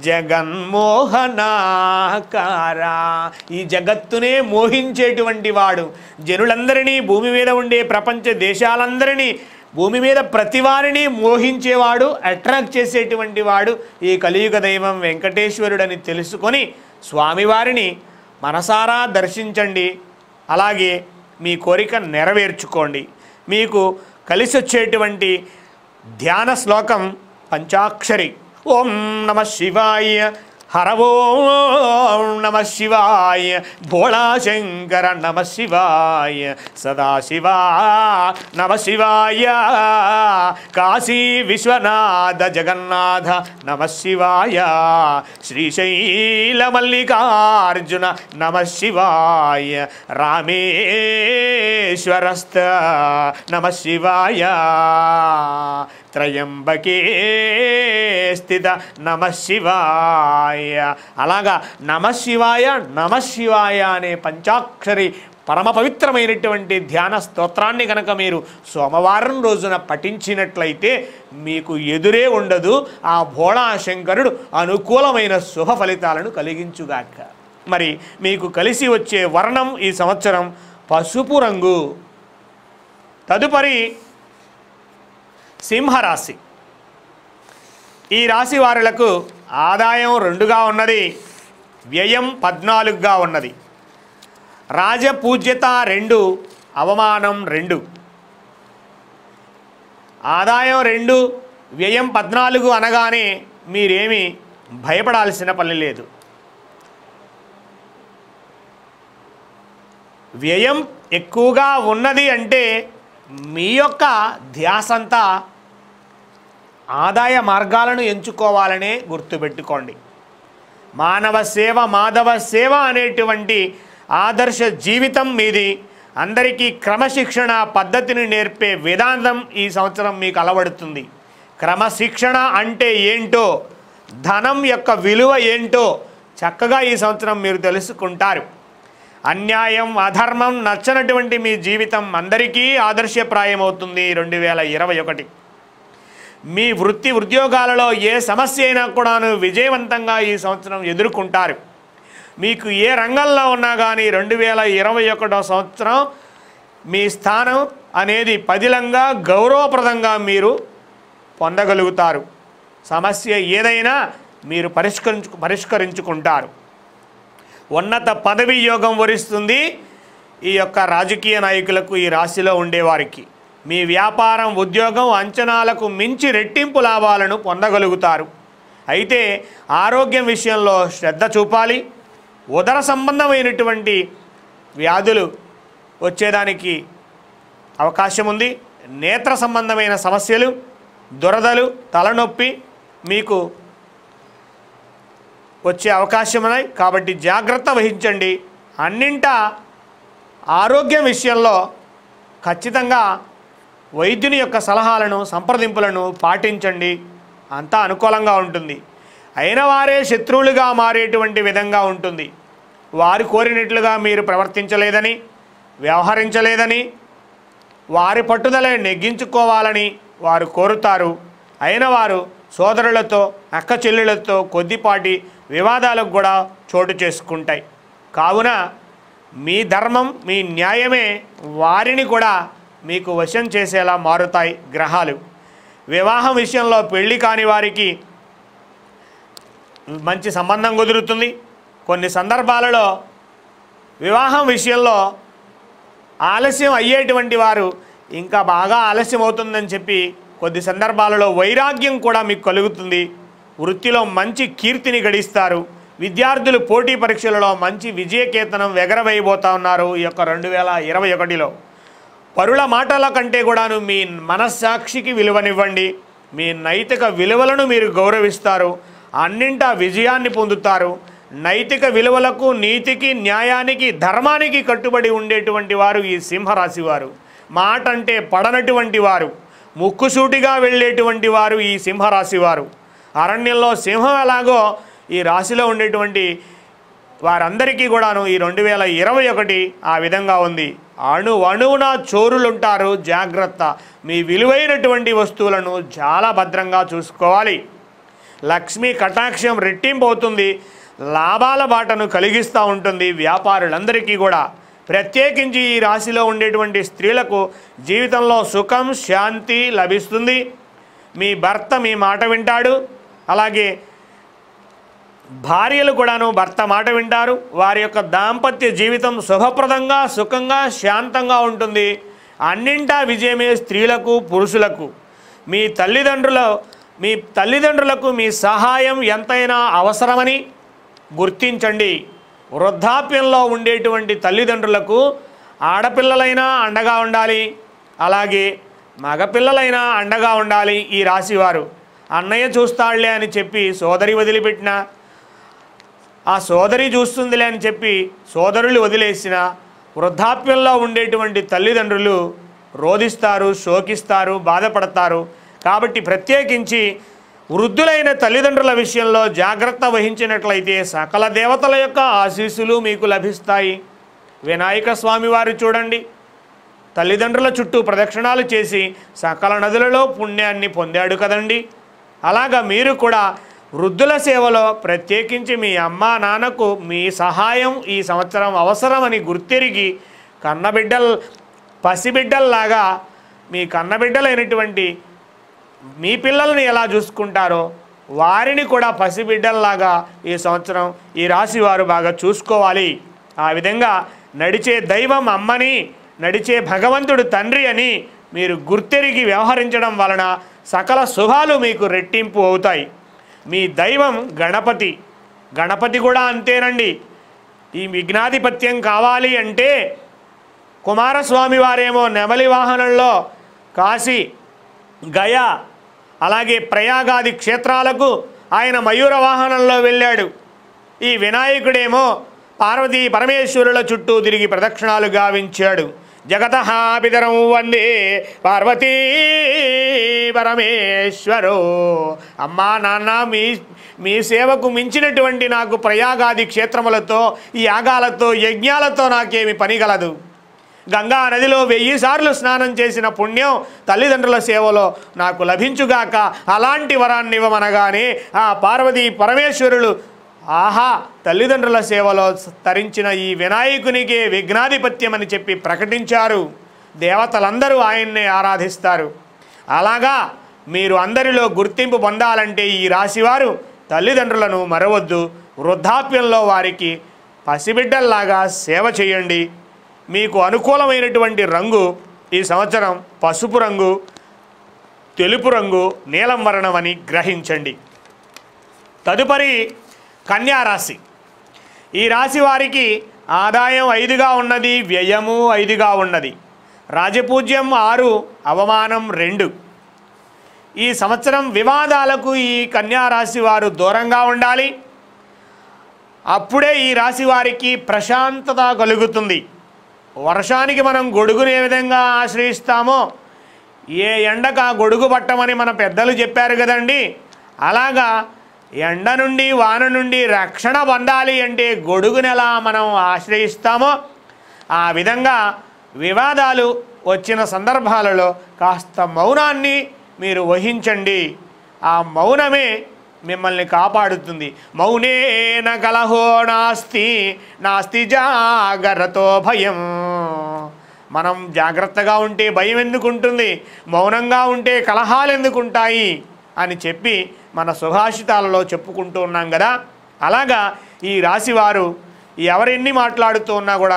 Speaker 1: జగన్మోహనాకార ఈ జగత్తునే మోహించేటువంటి వాడు జనులందరినీ భూమి మీద ఉండే ప్రపంచ దేశాలందరినీ భూమి మీద ప్రతి వారిని మోహించేవాడు అట్రాక్ట్ చేసేటువంటి వాడు ఈ కలియుగ దైవం వెంకటేశ్వరుడని తెలుసుకొని స్వామివారిని మనసారా దర్శించండి అలాగే మీ కోరిక నెరవేర్చుకోండి మీకు కలిసి వచ్చేటువంటి ధ్యాన శ్లోకం పంచాక్షరి ఓం నమ శివాయ హర ఓం నమ శివాయ భోళా శంకర నమ శివాయ సదాశివా నమ శివాయ కాశీ విశ్వనాథ జగన్నాథ నమ శివాయ శ్రీశైల మల్లికార్జున నమ శివాయ రామేశ్వరస్త నమ శివాయ త్రయంబకే స్థిత నమ శివాయ అలాగా నమ శివాయ నమ శివాయ అనే పంచాక్షరి పరమ పవిత్రమైనటువంటి ధ్యాన స్తోత్రాన్ని కనుక మీరు సోమవారం రోజున పఠించినట్లయితే మీకు ఎదురే ఉండదు ఆ భోళాశంకరుడు అనుకూలమైన శుభ ఫలితాలను కలిగించుగాక మరి మీకు కలిసి వచ్చే వర్ణం ఈ సంవత్సరం పసుపు రంగు తదుపరి సింహరాశి ఈ రాశి వారులకు ఆదాయం రెండుగా ఉన్నది వ్యయం పద్నాలుగుగా ఉన్నది రాజపూజ్యత రెండు అవమానం రెండు ఆదాయం రెండు వ్యయం పద్నాలుగు అనగానే మీరేమీ భయపడాల్సిన పని లేదు వ్యయం ఎక్కువగా ఉన్నది అంటే మీ యొక్క ధ్యాసంతా ఆదాయ మార్గాలను ఎంచుకోవాలనే గుర్తుపెట్టుకోండి మానవ సేవ మాధవ సేవ అనేటువంటి ఆదర్శ జీవితం మీది అందరికీ క్రమశిక్షణ పద్ధతిని నేర్పే వేదాంతం ఈ సంవత్సరం మీకు అలవడుతుంది క్రమశిక్షణ అంటే ఏంటో ధనం యొక్క విలువ ఏంటో చక్కగా ఈ సంవత్సరం మీరు తెలుసుకుంటారు అన్యాయం అధర్మం నచ్చనటువంటి మీ జీవితం అందరికీ ఆదర్శప్రాయమవుతుంది రెండు వేల ఇరవై ఒకటి మీ వృత్తి ఉద్యోగాలలో ఏ సమస్య అయినా కూడాను విజయవంతంగా ఈ సంవత్సరం ఎదుర్కొంటారు మీకు ఏ రంగంలో ఉన్నా కానీ రెండు వేల ఇరవై ఒకటో సంవత్సరం మీ స్థానం అనేది పదిలంగా గౌరవప్రదంగా మీరు పొందగలుగుతారు సమస్య ఏదైనా మీరు పరిష్కరించు పరిష్కరించుకుంటారు ఉన్నత పదవి యోగం వరిస్తుంది ఈ యొక్క రాజకీయ నాయకులకు ఈ రాశిలో ఉండేవారికి మీ వ్యాపారం ఉద్యోగం అంచనాలకు మించి రెట్టింపు లాభాలను పొందగలుగుతారు అయితే ఆరోగ్యం విషయంలో శ్రద్ధ చూపాలి ఉదర సంబంధమైనటువంటి వ్యాధులు వచ్చేదానికి అవకాశం ఉంది నేత్ర సంబంధమైన సమస్యలు దురదలు తలనొప్పి మీకు వచ్చే అవకాశం ఉన్నాయి కాబట్టి జాగ్రత్త వహించండి అన్నింటా ఆరోగ్యం విషయంలో ఖచ్చితంగా వైద్యుని యొక్క సలహాలను సంప్రదింపులను పాటించండి అంతా అనుకూలంగా ఉంటుంది అయిన వారే శత్రువులుగా మారేటువంటి విధంగా ఉంటుంది వారు కోరినట్లుగా మీరు ప్రవర్తించలేదని వ్యవహరించలేదని వారి పట్టుదల నెగ్గించుకోవాలని వారు కోరుతారు అయిన వారు సోదరులతో అక్క చెల్లెలతో కొద్దిపాటి వివాదాలకు కూడా చోటు చేసుకుంటాయి కావున మీ ధర్మం మీ న్యాయమే వారిని కూడా మీకు వశం చేసేలా మారుతాయి గ్రహాలు వివాహం విషయంలో పెళ్లి కాని వారికి మంచి సంబంధం కుదురుతుంది కొన్ని సందర్భాలలో వివాహం విషయంలో ఆలస్యం అయ్యేటువంటి వారు ఇంకా బాగా ఆలస్యం అవుతుందని చెప్పి కొద్ది సందర్భాలలో వైరాగ్యం కూడా మీకు కలుగుతుంది వృత్తిలో మంచి కీర్తిని గడిస్తారు విద్యార్థులు పోటీ పరీక్షలలో మంచి విజయకేతనం ఎగరవేయబోతా ఉన్నారు ఈ యొక్క రెండు వేల ఇరవై ఒకటిలో పరుల మాటల కంటే కూడాను మీ మనస్సాక్షికి విలువనివ్వండి మీ నైతిక విలువలను మీరు గౌరవిస్తారు అన్నింటా విజయాన్ని పొందుతారు నైతిక విలువలకు నీతికి న్యాయానికి ధర్మానికి కట్టుబడి ఉండేటువంటి వారు ఈ సింహరాశి వారు మాట అంటే పడనటువంటి వారు ముక్కుసూటిగా వెళ్ళేటువంటి వారు ఈ సింహరాశి వారు అరణ్యంలో సింహం ఎలాగో ఈ రాశిలో ఉండేటువంటి వారందరికీ కూడాను ఈ రెండు వేల ఇరవై ఒకటి ఆ విధంగా ఉంది అణు అణువున చోరులుంటారు జాగ్రత్త మీ విలువైనటువంటి వస్తువులను చాలా భద్రంగా చూసుకోవాలి లక్ష్మీ కటాక్షం రెట్టింపు అవుతుంది లాభాల బాటను కలిగిస్తూ ఉంటుంది వ్యాపారులందరికీ కూడా ప్రత్యేకించి ఈ రాశిలో ఉండేటువంటి స్త్రీలకు జీవితంలో సుఖం శాంతి లభిస్తుంది మీ భర్త మీ మాట వింటాడు అలాగే భార్యలు కూడాను భర్త మాట వింటారు వారి యొక్క దాంపత్య జీవితం శుభప్రదంగా సుఖంగా శాంతంగా ఉంటుంది అన్నింటా విజయమే స్త్రీలకు పురుషులకు మీ తల్లిదండ్రుల మీ తల్లిదండ్రులకు మీ సహాయం ఎంతైనా అవసరమని గుర్తించండి వృద్ధాప్యంలో ఉండేటువంటి తల్లిదండ్రులకు ఆడపిల్లలైనా అండగా ఉండాలి అలాగే మగపిల్లలైనా అండగా ఉండాలి ఈ రాశివారు అన్నయ్య చూస్తాడులే అని చెప్పి సోదరి వదిలిపెట్టిన ఆ సోదరి చూస్తుందిలే అని చెప్పి సోదరులు వదిలేసిన వృద్ధాప్యంలో ఉండేటువంటి తల్లిదండ్రులు రోధిస్తారు శోకిస్తారు బాధపడతారు కాబట్టి ప్రత్యేకించి వృద్ధులైన తల్లిదండ్రుల విషయంలో జాగ్రత్త వహించినట్లయితే సకల దేవతల యొక్క ఆశీస్సులు మీకు లభిస్తాయి వినాయక స్వామి వారు చూడండి తల్లిదండ్రుల చుట్టూ ప్రదక్షిణాలు చేసి సకల నదులలో పుణ్యాన్ని పొందాడు కదండి అలాగా మీరు కూడా వృద్ధుల సేవలో ప్రత్యేకించి మీ అమ్మా నాన్నకు మీ సహాయం ఈ సంవత్సరం అవసరమని గుర్తెరిగి కన్నబిడ్డల్ పసిబిడ్డల్లాగా మీ కన్నబిడ్డలైనటువంటి మీ పిల్లల్ని ఎలా చూసుకుంటారో వారిని కూడా పసిబిడ్డల్లాగా ఈ సంవత్సరం ఈ రాశి వారు బాగా చూసుకోవాలి ఆ విధంగా నడిచే దైవం అమ్మని నడిచే భగవంతుడు తండ్రి అని మీరు గుర్తెరిగి వ్యవహరించడం వలన సకల శుభాలు మీకు రెట్టింపు అవుతాయి మీ దైవం గణపతి గణపతి కూడా అంతేనండి ఈ విఘ్నాధిపత్యం కావాలి అంటే కుమారస్వామి వారేమో నెమలి వాహనంలో కాశీ గయా అలాగే ప్రయాగాది క్షేత్రాలకు ఆయన మయూర వాహనంలో వెళ్ళాడు ఈ వినాయకుడేమో పార్వతీ పరమేశ్వరుల చుట్టూ తిరిగి ప్రదక్షిణాలు గావించాడు జగత పితరం వందే పార్వతీ పరమేశ్వరు అమ్మా నాన్న మీ మీ సేవకు మించినటువంటి నాకు ప్రయాగాది క్షేత్రములతో ఈ యాగాలతో యజ్ఞాలతో నాకేమి పని గలదు గంగా నదిలో వెయ్యి సార్లు స్నానం చేసిన పుణ్యం తల్లిదండ్రుల సేవలో నాకు లభించుగాక అలాంటి వరాన్ని ఇవ్వమనగానే ఆ పార్వతీ పరమేశ్వరులు ఆహా తల్లిదండ్రుల సేవలో తరించిన ఈ వినాయకునికే విఘ్నాధిపత్యం అని చెప్పి ప్రకటించారు దేవతలందరూ ఆయన్నే ఆరాధిస్తారు అలాగా మీరు అందరిలో గుర్తింపు పొందాలంటే ఈ రాశివారు తల్లిదండ్రులను మరవద్దు వృద్ధాప్యంలో వారికి పసిబిడ్డల్లాగా సేవ చేయండి మీకు అనుకూలమైనటువంటి రంగు ఈ సంవత్సరం పసుపు రంగు తెలుపు రంగు నీలం వర్ణం అని గ్రహించండి తదుపరి కన్యా రాశి ఈ రాశి వారికి ఆదాయం ఐదుగా ఉన్నది వ్యయము ఐదుగా ఉన్నది రాజపూజ్యం ఆరు అవమానం రెండు ఈ సంవత్సరం వివాదాలకు ఈ కన్యా రాశి వారు దూరంగా ఉండాలి అప్పుడే ఈ రాశి వారికి ప్రశాంతత కలుగుతుంది వర్షానికి మనం గొడుగుని ఏ విధంగా ఆశ్రయిస్తామో ఏ ఎండకు ఆ గొడుగు పట్టమని మన పెద్దలు చెప్పారు కదండి అలాగా ఎండ నుండి వాన నుండి రక్షణ పొందాలి అంటే గొడుగుని ఎలా మనం ఆశ్రయిస్తామో ఆ విధంగా వివాదాలు వచ్చిన సందర్భాలలో కాస్త మౌనాన్ని మీరు వహించండి ఆ మౌనమే మిమ్మల్ని కాపాడుతుంది మౌనేన కలహో నాస్తి నాస్తి జాగరతో భయం మనం జాగ్రత్తగా ఉంటే భయం ఎందుకు ఉంటుంది మౌనంగా ఉంటే కలహాలు ఎందుకు ఉంటాయి అని చెప్పి మన సుభాషితాలలో చెప్పుకుంటూ ఉన్నాం కదా అలాగా ఈ రాశివారు ఎవరెన్ని మాట్లాడుతూ ఉన్నా కూడాను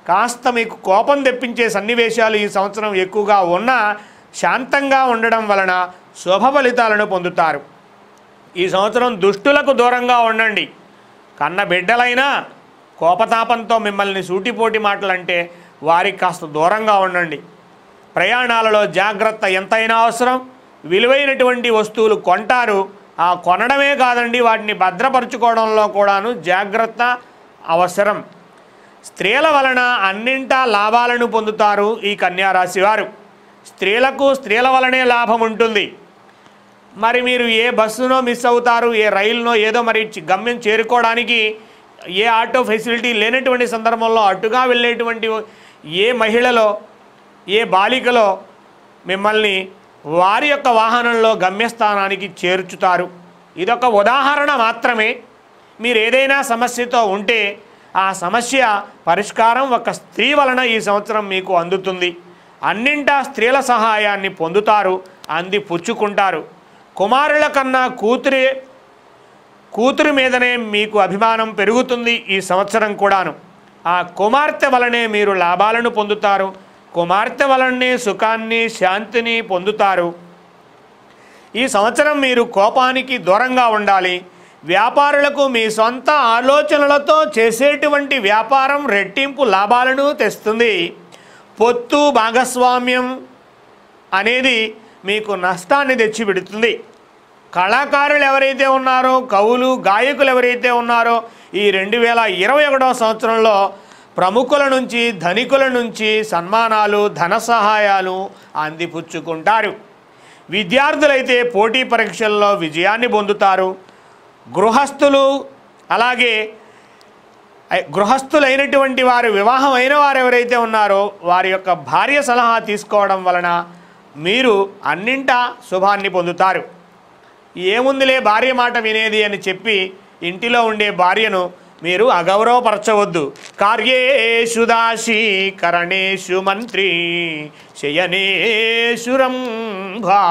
Speaker 1: కాస్త మీకు కోపం తెప్పించే సన్నివేశాలు ఈ సంవత్సరం ఎక్కువగా ఉన్నా శాంతంగా ఉండడం వలన శుభ ఫలితాలను పొందుతారు ఈ సంవత్సరం దుష్టులకు దూరంగా ఉండండి కన్న బిడ్డలైనా కోపతాపంతో మిమ్మల్ని సూటిపోటి మాటలంటే వారికి కాస్త దూరంగా ఉండండి ప్రయాణాలలో జాగ్రత్త ఎంతైనా అవసరం విలువైనటువంటి వస్తువులు కొంటారు ఆ కొనడమే కాదండి వాటిని భద్రపరచుకోవడంలో కూడాను జాగ్రత్త అవసరం స్త్రీల వలన అన్నింటా లాభాలను పొందుతారు ఈ కన్యారాశి వారు స్త్రీలకు స్త్రీల వలనే లాభం ఉంటుంది మరి మీరు ఏ బస్సునో మిస్ అవుతారు ఏ రైలునో ఏదో మరి చి- గమ్యం చేరుకోవడానికి ఏ ఆటో ఫెసిలిటీ లేనటువంటి సందర్భంలో అటుగా వెళ్ళేటువంటి ఏ మహిళలో ఏ బాలికలో మిమ్మల్ని వారి యొక్క వాహనంలో గమ్యస్థానానికి చేర్చుతారు ఇదొక ఉదాహరణ మాత్రమే మీరు ఏదైనా సమస్యతో ఉంటే ఆ సమస్య పరిష్కారం ఒక స్త్రీ వలన ఈ సంవత్సరం మీకు అందుతుంది అన్నింటా స్త్రీల సహాయాన్ని పొందుతారు అంది పుచ్చుకుంటారు కుమారుల కన్నా కూతురే కూతురు మీదనే మీకు అభిమానం పెరుగుతుంది ఈ సంవత్సరం కూడాను ఆ కుమార్తె వలనే మీరు లాభాలను పొందుతారు కుమార్తె వలనే సుఖాన్ని శాంతిని పొందుతారు ఈ సంవత్సరం మీరు కోపానికి దూరంగా ఉండాలి వ్యాపారులకు మీ సొంత ఆలోచనలతో చేసేటువంటి వ్యాపారం రెట్టింపు లాభాలను తెస్తుంది పొత్తు భాగస్వామ్యం అనేది మీకు నష్టాన్ని తెచ్చిపెడుతుంది కళాకారులు ఎవరైతే ఉన్నారో కవులు గాయకులు ఎవరైతే ఉన్నారో ఈ రెండు వేల ఇరవై ఒకటవ సంవత్సరంలో ప్రముఖుల నుంచి ధనికుల నుంచి సన్మానాలు ధన సహాయాలు అందిపుచ్చుకుంటారు విద్యార్థులైతే పోటీ పరీక్షల్లో విజయాన్ని పొందుతారు గృహస్థులు అలాగే ఐ- గృహస్థులైనటువంటి వారు వివాహం అయిన వారు ఎవరైతే ఉన్నారో వారి యొక్క భార్య సలహా తీసుకోవడం వలన మీరు అన్నింటా శుభాన్ని పొందుతారు ఏముందిలే భార్య మాట వినేది అని చెప్పి ఇంటిలో ఉండే భార్యను మీరు అగౌరవపరచవద్దు కార్యేషు దాసి కరణేషు మంత్రి శయనేషు రంభా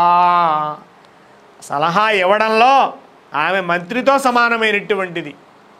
Speaker 1: సలహా ఇవ్వడంలో ఆమె మంత్రితో సమానమైనటువంటిది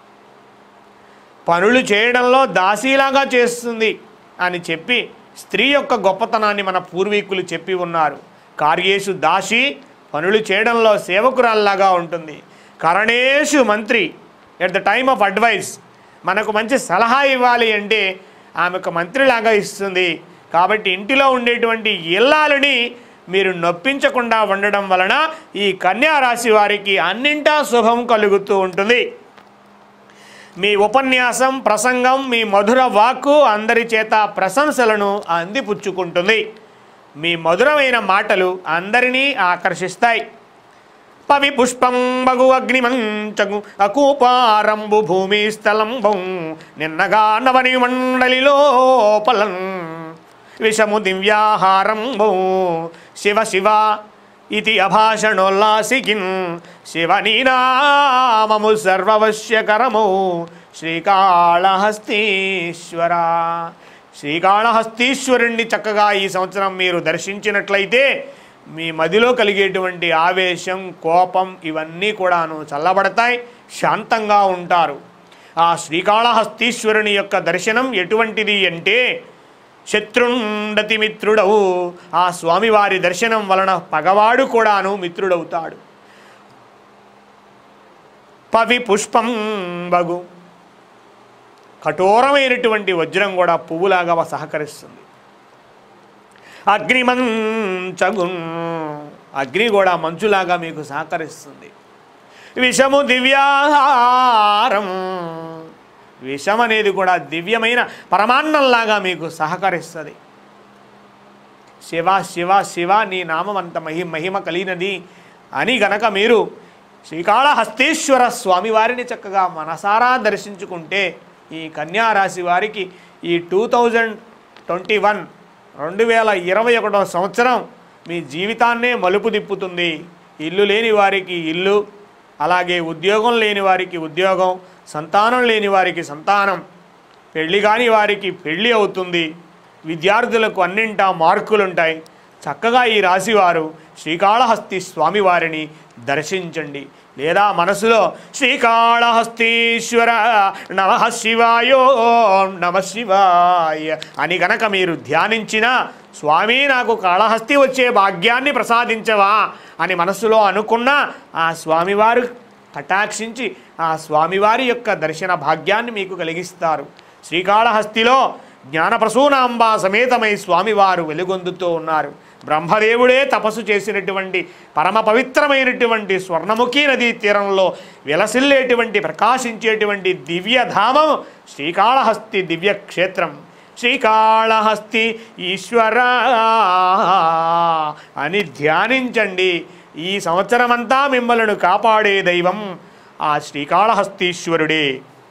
Speaker 1: పనులు చేయడంలో దాసీలాగా చేస్తుంది అని చెప్పి స్త్రీ యొక్క గొప్పతనాన్ని మన పూర్వీకులు చెప్పి ఉన్నారు కార్యేషు దాసి పనులు చేయడంలో సేవకురాల్లాగా ఉంటుంది కరణేషు మంత్రి at the time of advice మనకు మంచి సలహా ఇవ్వాలి అంటే ఆమె ఒక మంత్రిలాగా ఇస్తుంది కాబట్టి ఇంటిలో ఉండేటువంటి ఇల్లాలని మీరు నొప్పించకుండా ఉండడం వలన ఈ కన్యా రాశి వారికి అన్నింటా శుభం కలుగుతూ ఉంటుంది మీ ఉపన్యాసం ప్రసంగం మీ మధుర వాక్కు అందరి చేత ప్రశంసలను అందిపుచ్చుకుంటుంది మీ మధురమైన మాటలు అందరినీ ఆకర్షిస్తాయి పవి పుష్పం బగు అగ్నిమంచగు అకూపారంబు భూమి స్థలంబం నిన్నగా నవని మండలిలోపలం విషము దివ్యాహారంబు శివ శివ ఇది అభాషణోల్లాసికిన్ శివనీనామము సర్వవశ్యకరము శ్రీకాళహస్తీశ్వర శ్రీకాళహస్తీశ్వరుణ్ణి చక్కగా ఈ సంవత్సరం మీరు దర్శించినట్లయితే మీ మదిలో కలిగేటువంటి ఆవేశం కోపం ఇవన్నీ కూడాను చల్లబడతాయి శాంతంగా ఉంటారు ఆ శ్రీకాళహస్తీశ్వరుని యొక్క దర్శనం ఎటువంటిది అంటే శత్రుండతి మిత్రుడవు ఆ స్వామివారి దర్శనం వలన పగవాడు కూడాను మిత్రుడవుతాడు పవి పుష్పం బగు కఠోరమైనటువంటి వజ్రం కూడా పువ్వులాగా సహకరిస్తుంది అగ్నిమంచగున్ అగ్ని కూడా మంచులాగా మీకు సహకరిస్తుంది విషము దివ్యాహారం విషం అనేది కూడా దివ్యమైన పరమాన్నంలాగా మీకు సహకరిస్తుంది శివ శివ శివ నీ నామం అంత మహి మహిమ కలిగినది అని గనక మీరు శ్రీకాళహస్తీశ్వర స్వామివారిని చక్కగా మనసారా దర్శించుకుంటే ఈ కన్యా రాశి వారికి ఈ టూ థౌజండ్ ట్వంటీ వన్ రెండు వేల ఇరవై ఒకటో సంవత్సరం మీ జీవితాన్నే మలుపు తిప్పుతుంది ఇల్లు లేని వారికి ఇల్లు అలాగే ఉద్యోగం లేని వారికి ఉద్యోగం సంతానం లేని వారికి సంతానం పెళ్లి కాని వారికి పెళ్ళి అవుతుంది విద్యార్థులకు అన్నింటా మార్కులుంటాయి చక్కగా ఈ రాశివారు శ్రీకాళహస్తి స్వామివారిని దర్శించండి లేదా మనసులో శ్రీకాళహస్తీశ్వర నమ శివాయో నమ శివాయ అని గనక మీరు ధ్యానించిన స్వామి నాకు కాళహస్తి వచ్చే భాగ్యాన్ని ప్రసాదించవా అని మనసులో అనుకున్న ఆ స్వామివారు కటాక్షించి ఆ స్వామివారి యొక్క దర్శన భాగ్యాన్ని మీకు కలిగిస్తారు శ్రీకాళహస్తిలో జ్ఞానప్రసూనాంబ సమేతమై స్వామివారు వెలుగొందుతూ ఉన్నారు బ్రహ్మదేవుడే తపస్సు చేసినటువంటి పరమ పవిత్రమైనటువంటి స్వర్ణముఖి నదీ తీరంలో విలసిల్లేటువంటి ప్రకాశించేటువంటి దివ్యధామం శ్రీకాళహస్తి దివ్యక్షేత్రం శ్రీకాళహస్తి ఈశ్వర అని ధ్యానించండి ఈ సంవత్సరమంతా మిమ్మల్ని కాపాడే దైవం ఆ శ్రీకాళహస్తీశ్వరుడే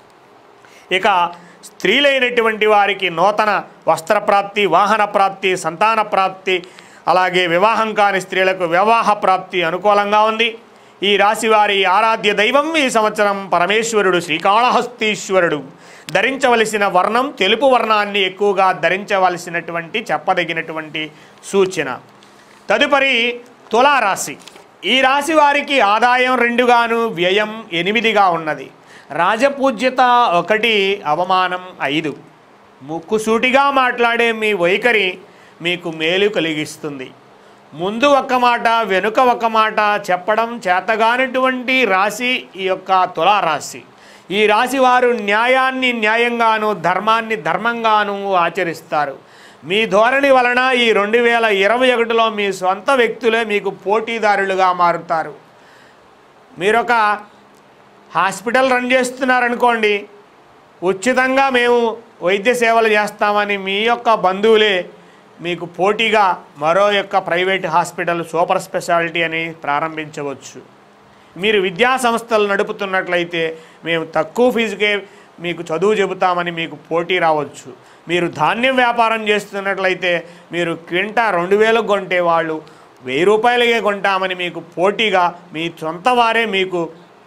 Speaker 1: ఇక స్త్రీలైనటువంటి వారికి నూతన వస్త్రప్రాప్తి వాహన ప్రాప్తి సంతాన ప్రాప్తి అలాగే వివాహం కాని స్త్రీలకు వివాహ ప్రాప్తి అనుకూలంగా ఉంది ఈ రాశి వారి ఆరాధ్య దైవం ఈ సంవత్సరం పరమేశ్వరుడు శ్రీకాళహస్తీశ్వరుడు ధరించవలసిన వర్ణం తెలుపు వర్ణాన్ని ఎక్కువగా ధరించవలసినటువంటి చెప్పదగినటువంటి సూచన తదుపరి తులారాశి ఈ రాశి వారికి ఆదాయం రెండుగాను వ్యయం ఎనిమిదిగా ఉన్నది రాజపూజ్యత ఒకటి అవమానం ఐదు ముక్కుసూటిగా మాట్లాడే మీ వైఖరి మీకు మేలు కలిగిస్తుంది ముందు ఒక మాట వెనుక ఒక మాట చెప్పడం చేతగానటువంటి రాశి ఈ యొక్క తులారాశి ఈ రాశి వారు న్యాయాన్ని న్యాయంగాను ధర్మాన్ని ధర్మంగాను ఆచరిస్తారు మీ ధోరణి వలన ఈ రెండు వేల ఇరవై ఒకటిలో మీ సొంత వ్యక్తులే మీకు పోటీదారులుగా మారుతారు మీరొక హాస్పిటల్ రన్ చేస్తున్నారనుకోండి ఉచితంగా మేము వైద్య సేవలు చేస్తామని మీ యొక్క బంధువులే మీకు పోటీగా మరో యొక్క ప్రైవేట్ హాస్పిటల్ సూపర్ స్పెషాలిటీ అని ప్రారంభించవచ్చు మీరు విద్యా సంస్థలు నడుపుతున్నట్లయితే మేము తక్కువ ఫీజుకే మీకు చదువు చెబుతామని మీకు పోటీ రావచ్చు మీరు ధాన్యం వ్యాపారం చేస్తున్నట్లయితే మీరు క్వింటా రెండు వేలకు కొంటే వాళ్ళు వెయ్యి రూపాయలకే కొంటామని మీకు పోటీగా మీ సొంత వారే మీకు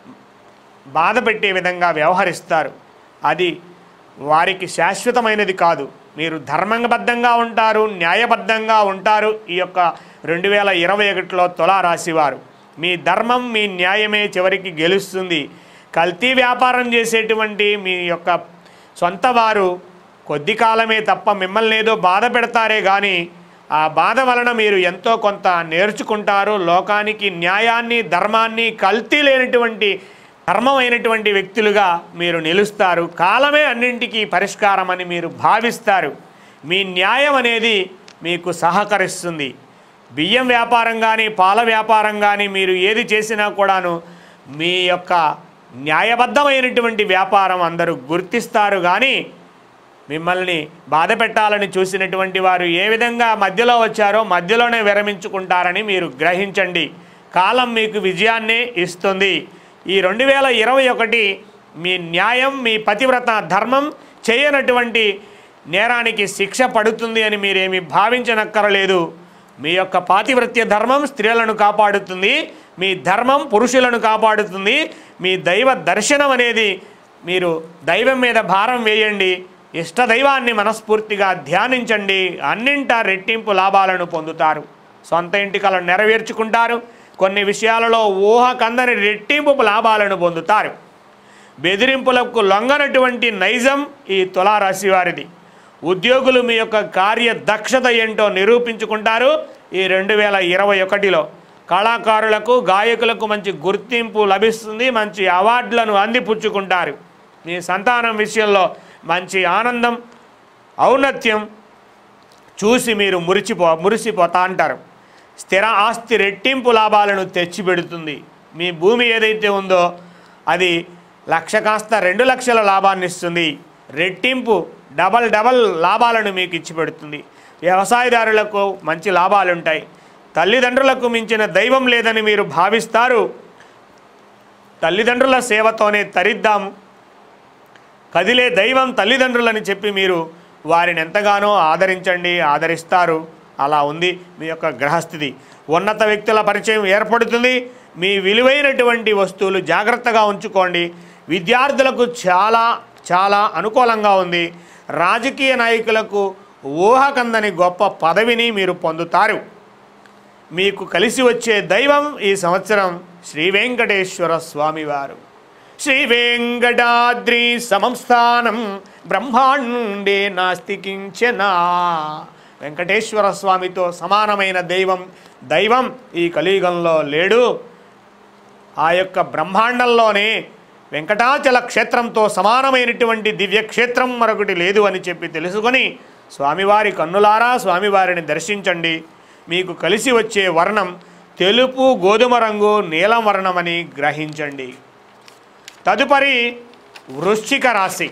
Speaker 1: బాధ పెట్టే విధంగా వ్యవహరిస్తారు అది వారికి శాశ్వతమైనది కాదు మీరు ధర్మబద్ధంగా ఉంటారు న్యాయబద్ధంగా ఉంటారు ఈ యొక్క రెండు వేల ఇరవై ఒకటిలో తులారాశివారు మీ ధర్మం మీ న్యాయమే చివరికి గెలుస్తుంది కల్తీ వ్యాపారం చేసేటువంటి మీ యొక్క సొంత వారు కొద్ది కాలమే తప్ప మిమ్మల్ని ఏదో బాధ పెడతారే కానీ ఆ బాధ వలన మీరు ఎంతో కొంత నేర్చుకుంటారు లోకానికి న్యాయాన్ని ధర్మాన్ని కల్తీ లేనటువంటి ధర్మమైనటువంటి వ్యక్తులుగా మీరు నిలుస్తారు కాలమే అన్నింటికీ పరిష్కారం అని మీరు భావిస్తారు మీ న్యాయం అనేది మీకు సహకరిస్తుంది బియ్యం వ్యాపారం కానీ పాల వ్యాపారం కానీ మీరు ఏది చేసినా కూడాను మీ యొక్క న్యాయబద్ధమైనటువంటి వ్యాపారం అందరూ గుర్తిస్తారు కానీ మిమ్మల్ని బాధ పెట్టాలని చూసినటువంటి వారు ఏ విధంగా మధ్యలో వచ్చారో మధ్యలోనే విరమించుకుంటారని మీరు గ్రహించండి కాలం మీకు విజయాన్ని ఇస్తుంది ఈ రెండు వేల ఇరవై ఒకటి మీ న్యాయం మీ పతివ్రత ధర్మం చేయనటువంటి నేరానికి శిక్ష పడుతుంది అని మీరేమి భావించనక్కరలేదు మీ యొక్క పాతివ్రత్య ధర్మం స్త్రీలను కాపాడుతుంది మీ ధర్మం పురుషులను కాపాడుతుంది మీ దైవ దర్శనం అనేది మీరు దైవం మీద భారం వేయండి ఇష్టదైవాన్ని మనస్ఫూర్తిగా ధ్యానించండి అన్నింటా రెట్టింపు లాభాలను పొందుతారు సొంత ఇంటికలను నెరవేర్చుకుంటారు కొన్ని విషయాలలో ఊహ కందని రెట్టింపు లాభాలను పొందుతారు బెదిరింపులకు లొంగనటువంటి నైజం ఈ తులారాశి వారిది ఉద్యోగులు మీ యొక్క కార్య దక్షత ఏంటో నిరూపించుకుంటారు ఈ రెండు వేల ఇరవై ఒకటిలో కళాకారులకు గాయకులకు మంచి గుర్తింపు లభిస్తుంది మంచి అవార్డులను అందిపుచ్చుకుంటారు మీ సంతానం విషయంలో మంచి ఆనందం ఔన్నత్యం చూసి మీరు మురిచిపో మురిసిపోతా అంటారు స్థిర ఆస్తి రెట్టింపు లాభాలను తెచ్చిపెడుతుంది మీ భూమి ఏదైతే ఉందో అది లక్ష కాస్త రెండు లక్షల లాభాన్ని ఇస్తుంది రెట్టింపు డబల్ డబల్ లాభాలను మీకు ఇచ్చి పెడుతుంది వ్యవసాయదారులకు మంచి లాభాలు ఉంటాయి తల్లిదండ్రులకు మించిన దైవం లేదని మీరు భావిస్తారు తల్లిదండ్రుల సేవతోనే తరిద్దాము కదిలే దైవం తల్లిదండ్రులని చెప్పి మీరు వారిని ఎంతగానో ఆదరించండి ఆదరిస్తారు అలా ఉంది మీ యొక్క గ్రహస్థితి ఉన్నత వ్యక్తుల పరిచయం ఏర్పడుతుంది మీ విలువైనటువంటి వస్తువులు జాగ్రత్తగా ఉంచుకోండి విద్యార్థులకు చాలా చాలా అనుకూలంగా ఉంది రాజకీయ నాయకులకు ఊహకందని గొప్ప పదవిని మీరు పొందుతారు మీకు కలిసి వచ్చే దైవం ఈ సంవత్సరం శ్రీ వెంకటేశ్వర స్వామివారు శ్రీ వెంకటాద్రి సమంస్థానం బ్రహ్మాండే నాస్తికించనా వెంకటేశ్వర స్వామితో సమానమైన దైవం దైవం ఈ కలియుగంలో లేడు ఆ యొక్క బ్రహ్మాండంలోనే వెంకటాచల క్షేత్రంతో సమానమైనటువంటి దివ్య క్షేత్రం మరొకటి లేదు అని చెప్పి తెలుసుకొని స్వామివారి కన్నులారా స్వామివారిని దర్శించండి మీకు కలిసి వచ్చే వర్ణం తెలుపు గోధుమ రంగు నీలం వర్ణమని గ్రహించండి తదుపరి వృశ్చిక రాశి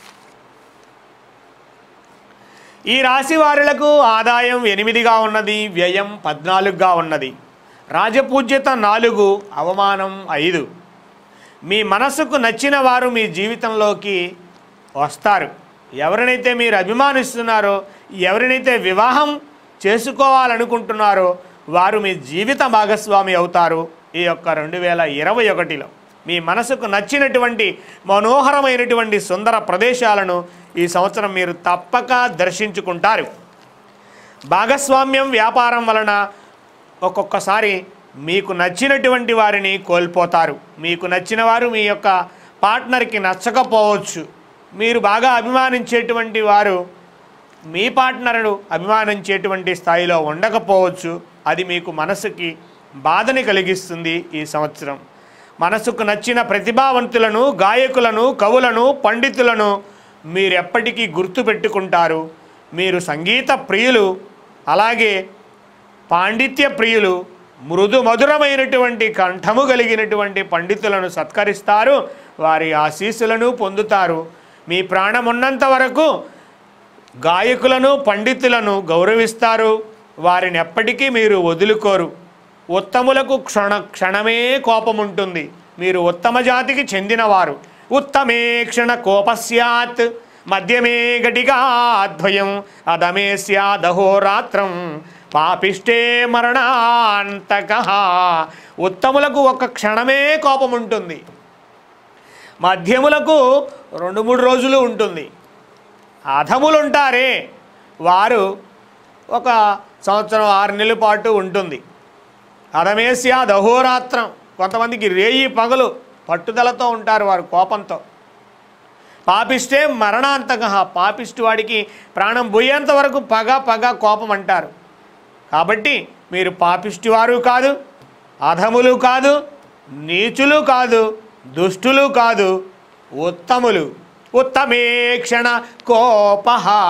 Speaker 1: ఈ రాశి వారులకు ఆదాయం ఎనిమిదిగా ఉన్నది వ్యయం పద్నాలుగుగా ఉన్నది రాజపూజ్యత నాలుగు అవమానం ఐదు మీ మనసుకు నచ్చిన వారు మీ జీవితంలోకి వస్తారు ఎవరినైతే మీరు అభిమానిస్తున్నారో ఎవరినైతే వివాహం చేసుకోవాలనుకుంటున్నారో వారు మీ జీవిత భాగస్వామి అవుతారు ఈ యొక్క రెండు వేల ఇరవై ఒకటిలో మీ మనసుకు నచ్చినటువంటి మనోహరమైనటువంటి సుందర ప్రదేశాలను ఈ సంవత్సరం మీరు తప్పక దర్శించుకుంటారు భాగస్వామ్యం వ్యాపారం వలన ఒక్కొక్కసారి మీకు నచ్చినటువంటి వారిని కోల్పోతారు మీకు నచ్చిన వారు మీ యొక్క పార్ట్నర్కి నచ్చకపోవచ్చు మీరు బాగా అభిమానించేటువంటి వారు మీ పార్ట్నర్ను అభిమానించేటువంటి స్థాయిలో ఉండకపోవచ్చు అది మీకు మనసుకి బాధని కలిగిస్తుంది ఈ సంవత్సరం మనసుకు నచ్చిన ప్రతిభావంతులను గాయకులను కవులను పండితులను మీరెప్పటికీ గుర్తుపెట్టుకుంటారు మీరు సంగీత ప్రియులు అలాగే పాండిత్య ప్రియులు మృదు మధురమైనటువంటి కంఠము కలిగినటువంటి పండితులను సత్కరిస్తారు వారి ఆశీస్సులను పొందుతారు మీ ప్రాణం ఉన్నంత వరకు గాయకులను పండితులను గౌరవిస్తారు వారిని ఎప్పటికీ మీరు వదులుకోరు ఉత్తములకు క్షణ క్షణమే కోపం ఉంటుంది మీరు ఉత్తమ జాతికి చెందినవారు ఉత్తమే క్షణ కోపస్యాత్ మధ్యమే గటికాద్వయం అదమే స్యాదహోరాత్రం పాపిష్టే మరణాంతక ఉత్తములకు ఒక క్షణమే కోపం ఉంటుంది మధ్యములకు రెండు మూడు రోజులు ఉంటుంది అధములు ఉంటారే వారు ఒక సంవత్సరం ఆరు నెలల పాటు ఉంటుంది అధమేస్యా దహోరాత్రం కొంతమందికి రేయి పగలు పట్టుదలతో ఉంటారు వారు కోపంతో పాపిస్తే మరణాంతక పాపిష్టి వాడికి ప్రాణం పోయేంత వరకు పగ పగ కోపం అంటారు కాబట్టి మీరు పాపిష్టి వారు కాదు అధములు కాదు నీచులు కాదు దుష్టులు కాదు ఉత్తములు ఉత్తమేక్షణ కోప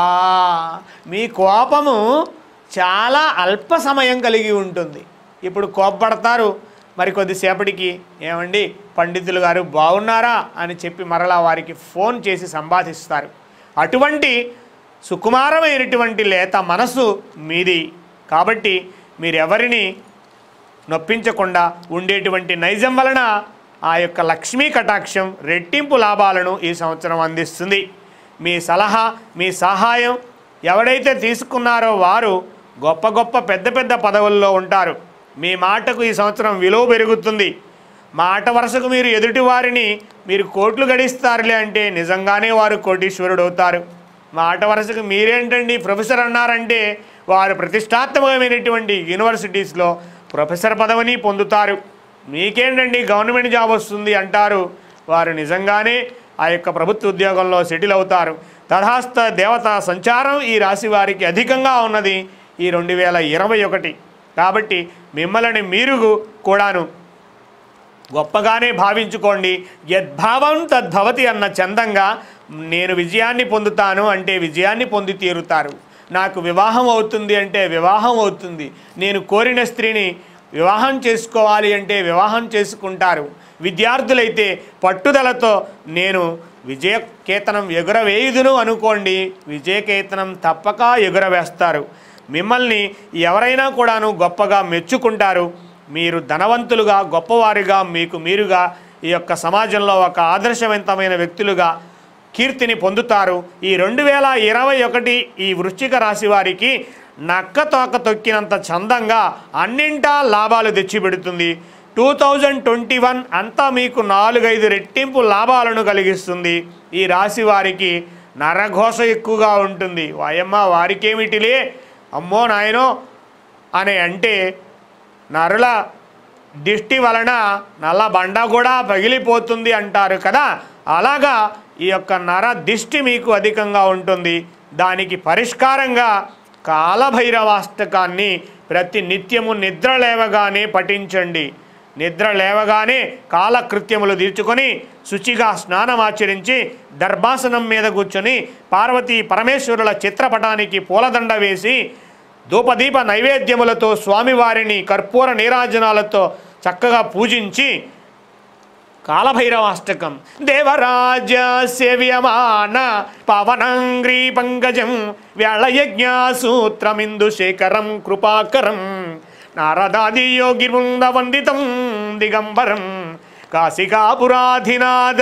Speaker 1: మీ కోపము చాలా అల్ప సమయం కలిగి ఉంటుంది ఇప్పుడు కోపపడతారు మరి కొద్దిసేపటికి ఏమండి పండితులు గారు బాగున్నారా అని చెప్పి మరలా వారికి ఫోన్ చేసి సంపాదిస్తారు అటువంటి సుకుమారమైనటువంటి లేత మనసు మీది కాబట్టి మీరెవరిని నొప్పించకుండా ఉండేటువంటి నైజం వలన ఆ యొక్క లక్ష్మీ కటాక్షం రెట్టింపు లాభాలను ఈ సంవత్సరం అందిస్తుంది మీ సలహా మీ సహాయం ఎవడైతే తీసుకున్నారో వారు గొప్ప గొప్ప పెద్ద పెద్ద పదవుల్లో ఉంటారు మీ మాటకు ఈ సంవత్సరం విలువ పెరుగుతుంది మాట వరుసకు మీరు ఎదుటి వారిని మీరు కోట్లు గడిస్తారులే అంటే నిజంగానే వారు కోటీశ్వరుడు అవుతారు మాట వరుసకు మీరేంటండి ప్రొఫెసర్ అన్నారంటే వారు ప్రతిష్టాత్మకమైనటువంటి యూనివర్సిటీస్లో ప్రొఫెసర్ పదవిని పొందుతారు మీకేంటండి గవర్నమెంట్ జాబ్ వస్తుంది అంటారు వారు నిజంగానే ఆ యొక్క ప్రభుత్వ ఉద్యోగంలో సెటిల్ అవుతారు తథాస్థ దేవత సంచారం ఈ రాశి వారికి అధికంగా ఉన్నది ఈ రెండు వేల ఇరవై ఒకటి కాబట్టి మిమ్మల్ని మీరు కూడాను గొప్పగానే భావించుకోండి యద్భావం తద్భవతి అన్న చందంగా నేను విజయాన్ని పొందుతాను అంటే విజయాన్ని పొంది తీరుతారు నాకు వివాహం అవుతుంది అంటే వివాహం అవుతుంది నేను కోరిన స్త్రీని వివాహం చేసుకోవాలి అంటే వివాహం చేసుకుంటారు విద్యార్థులైతే పట్టుదలతో నేను విజయకేతనం ఎగురవేయుదును అనుకోండి విజయకేతనం తప్పక ఎగురవేస్తారు మిమ్మల్ని ఎవరైనా కూడాను గొప్పగా మెచ్చుకుంటారు మీరు ధనవంతులుగా గొప్పవారిగా మీకు మీరుగా ఈ యొక్క సమాజంలో ఒక ఆదర్శవంతమైన వ్యక్తులుగా కీర్తిని పొందుతారు ఈ రెండు వేల ఇరవై ఒకటి ఈ వృశ్చిక రాశి వారికి నక్క తోక తొక్కినంత చందంగా అన్నింటా లాభాలు తెచ్చిపెడుతుంది టూ థౌజండ్ ట్వంటీ వన్ అంతా మీకు నాలుగైదు రెట్టింపు లాభాలను కలిగిస్తుంది ఈ రాశి వారికి నరఘోష ఎక్కువగా ఉంటుంది వాయమ్మ వారికేమిటిలే అమ్మో నాయనో అని అంటే నరుల దిష్టి వలన నల్ల బండ కూడా పగిలిపోతుంది అంటారు కదా అలాగా ఈ యొక్క నర దిష్టి మీకు అధికంగా ఉంటుంది దానికి పరిష్కారంగా కాలభైరవాష్టకాన్ని ప్రతి నిత్యము నిద్ర లేవగానే పఠించండి నిద్ర లేవగానే కాలకృత్యములు తీర్చుకొని శుచిగా స్నానమాచరించి దర్భాసనం మీద కూర్చొని పార్వతీ పరమేశ్వరుల చిత్రపటానికి పూలదండ వేసి ధూపదీప నైవేద్యములతో స్వామివారిని కర్పూర నీరాజనాలతో చక్కగా పూజించి కాలభైరవాష్టకం దేవరాజ సేవ్యమాన పవనంగ్రీ పంకజం వ్యాళయజ్ఞాసూత్రమిందు శేఖరం కృపాకరం నారదాది యోగి వందితం దిగంబరం కాశికాపురాధినాద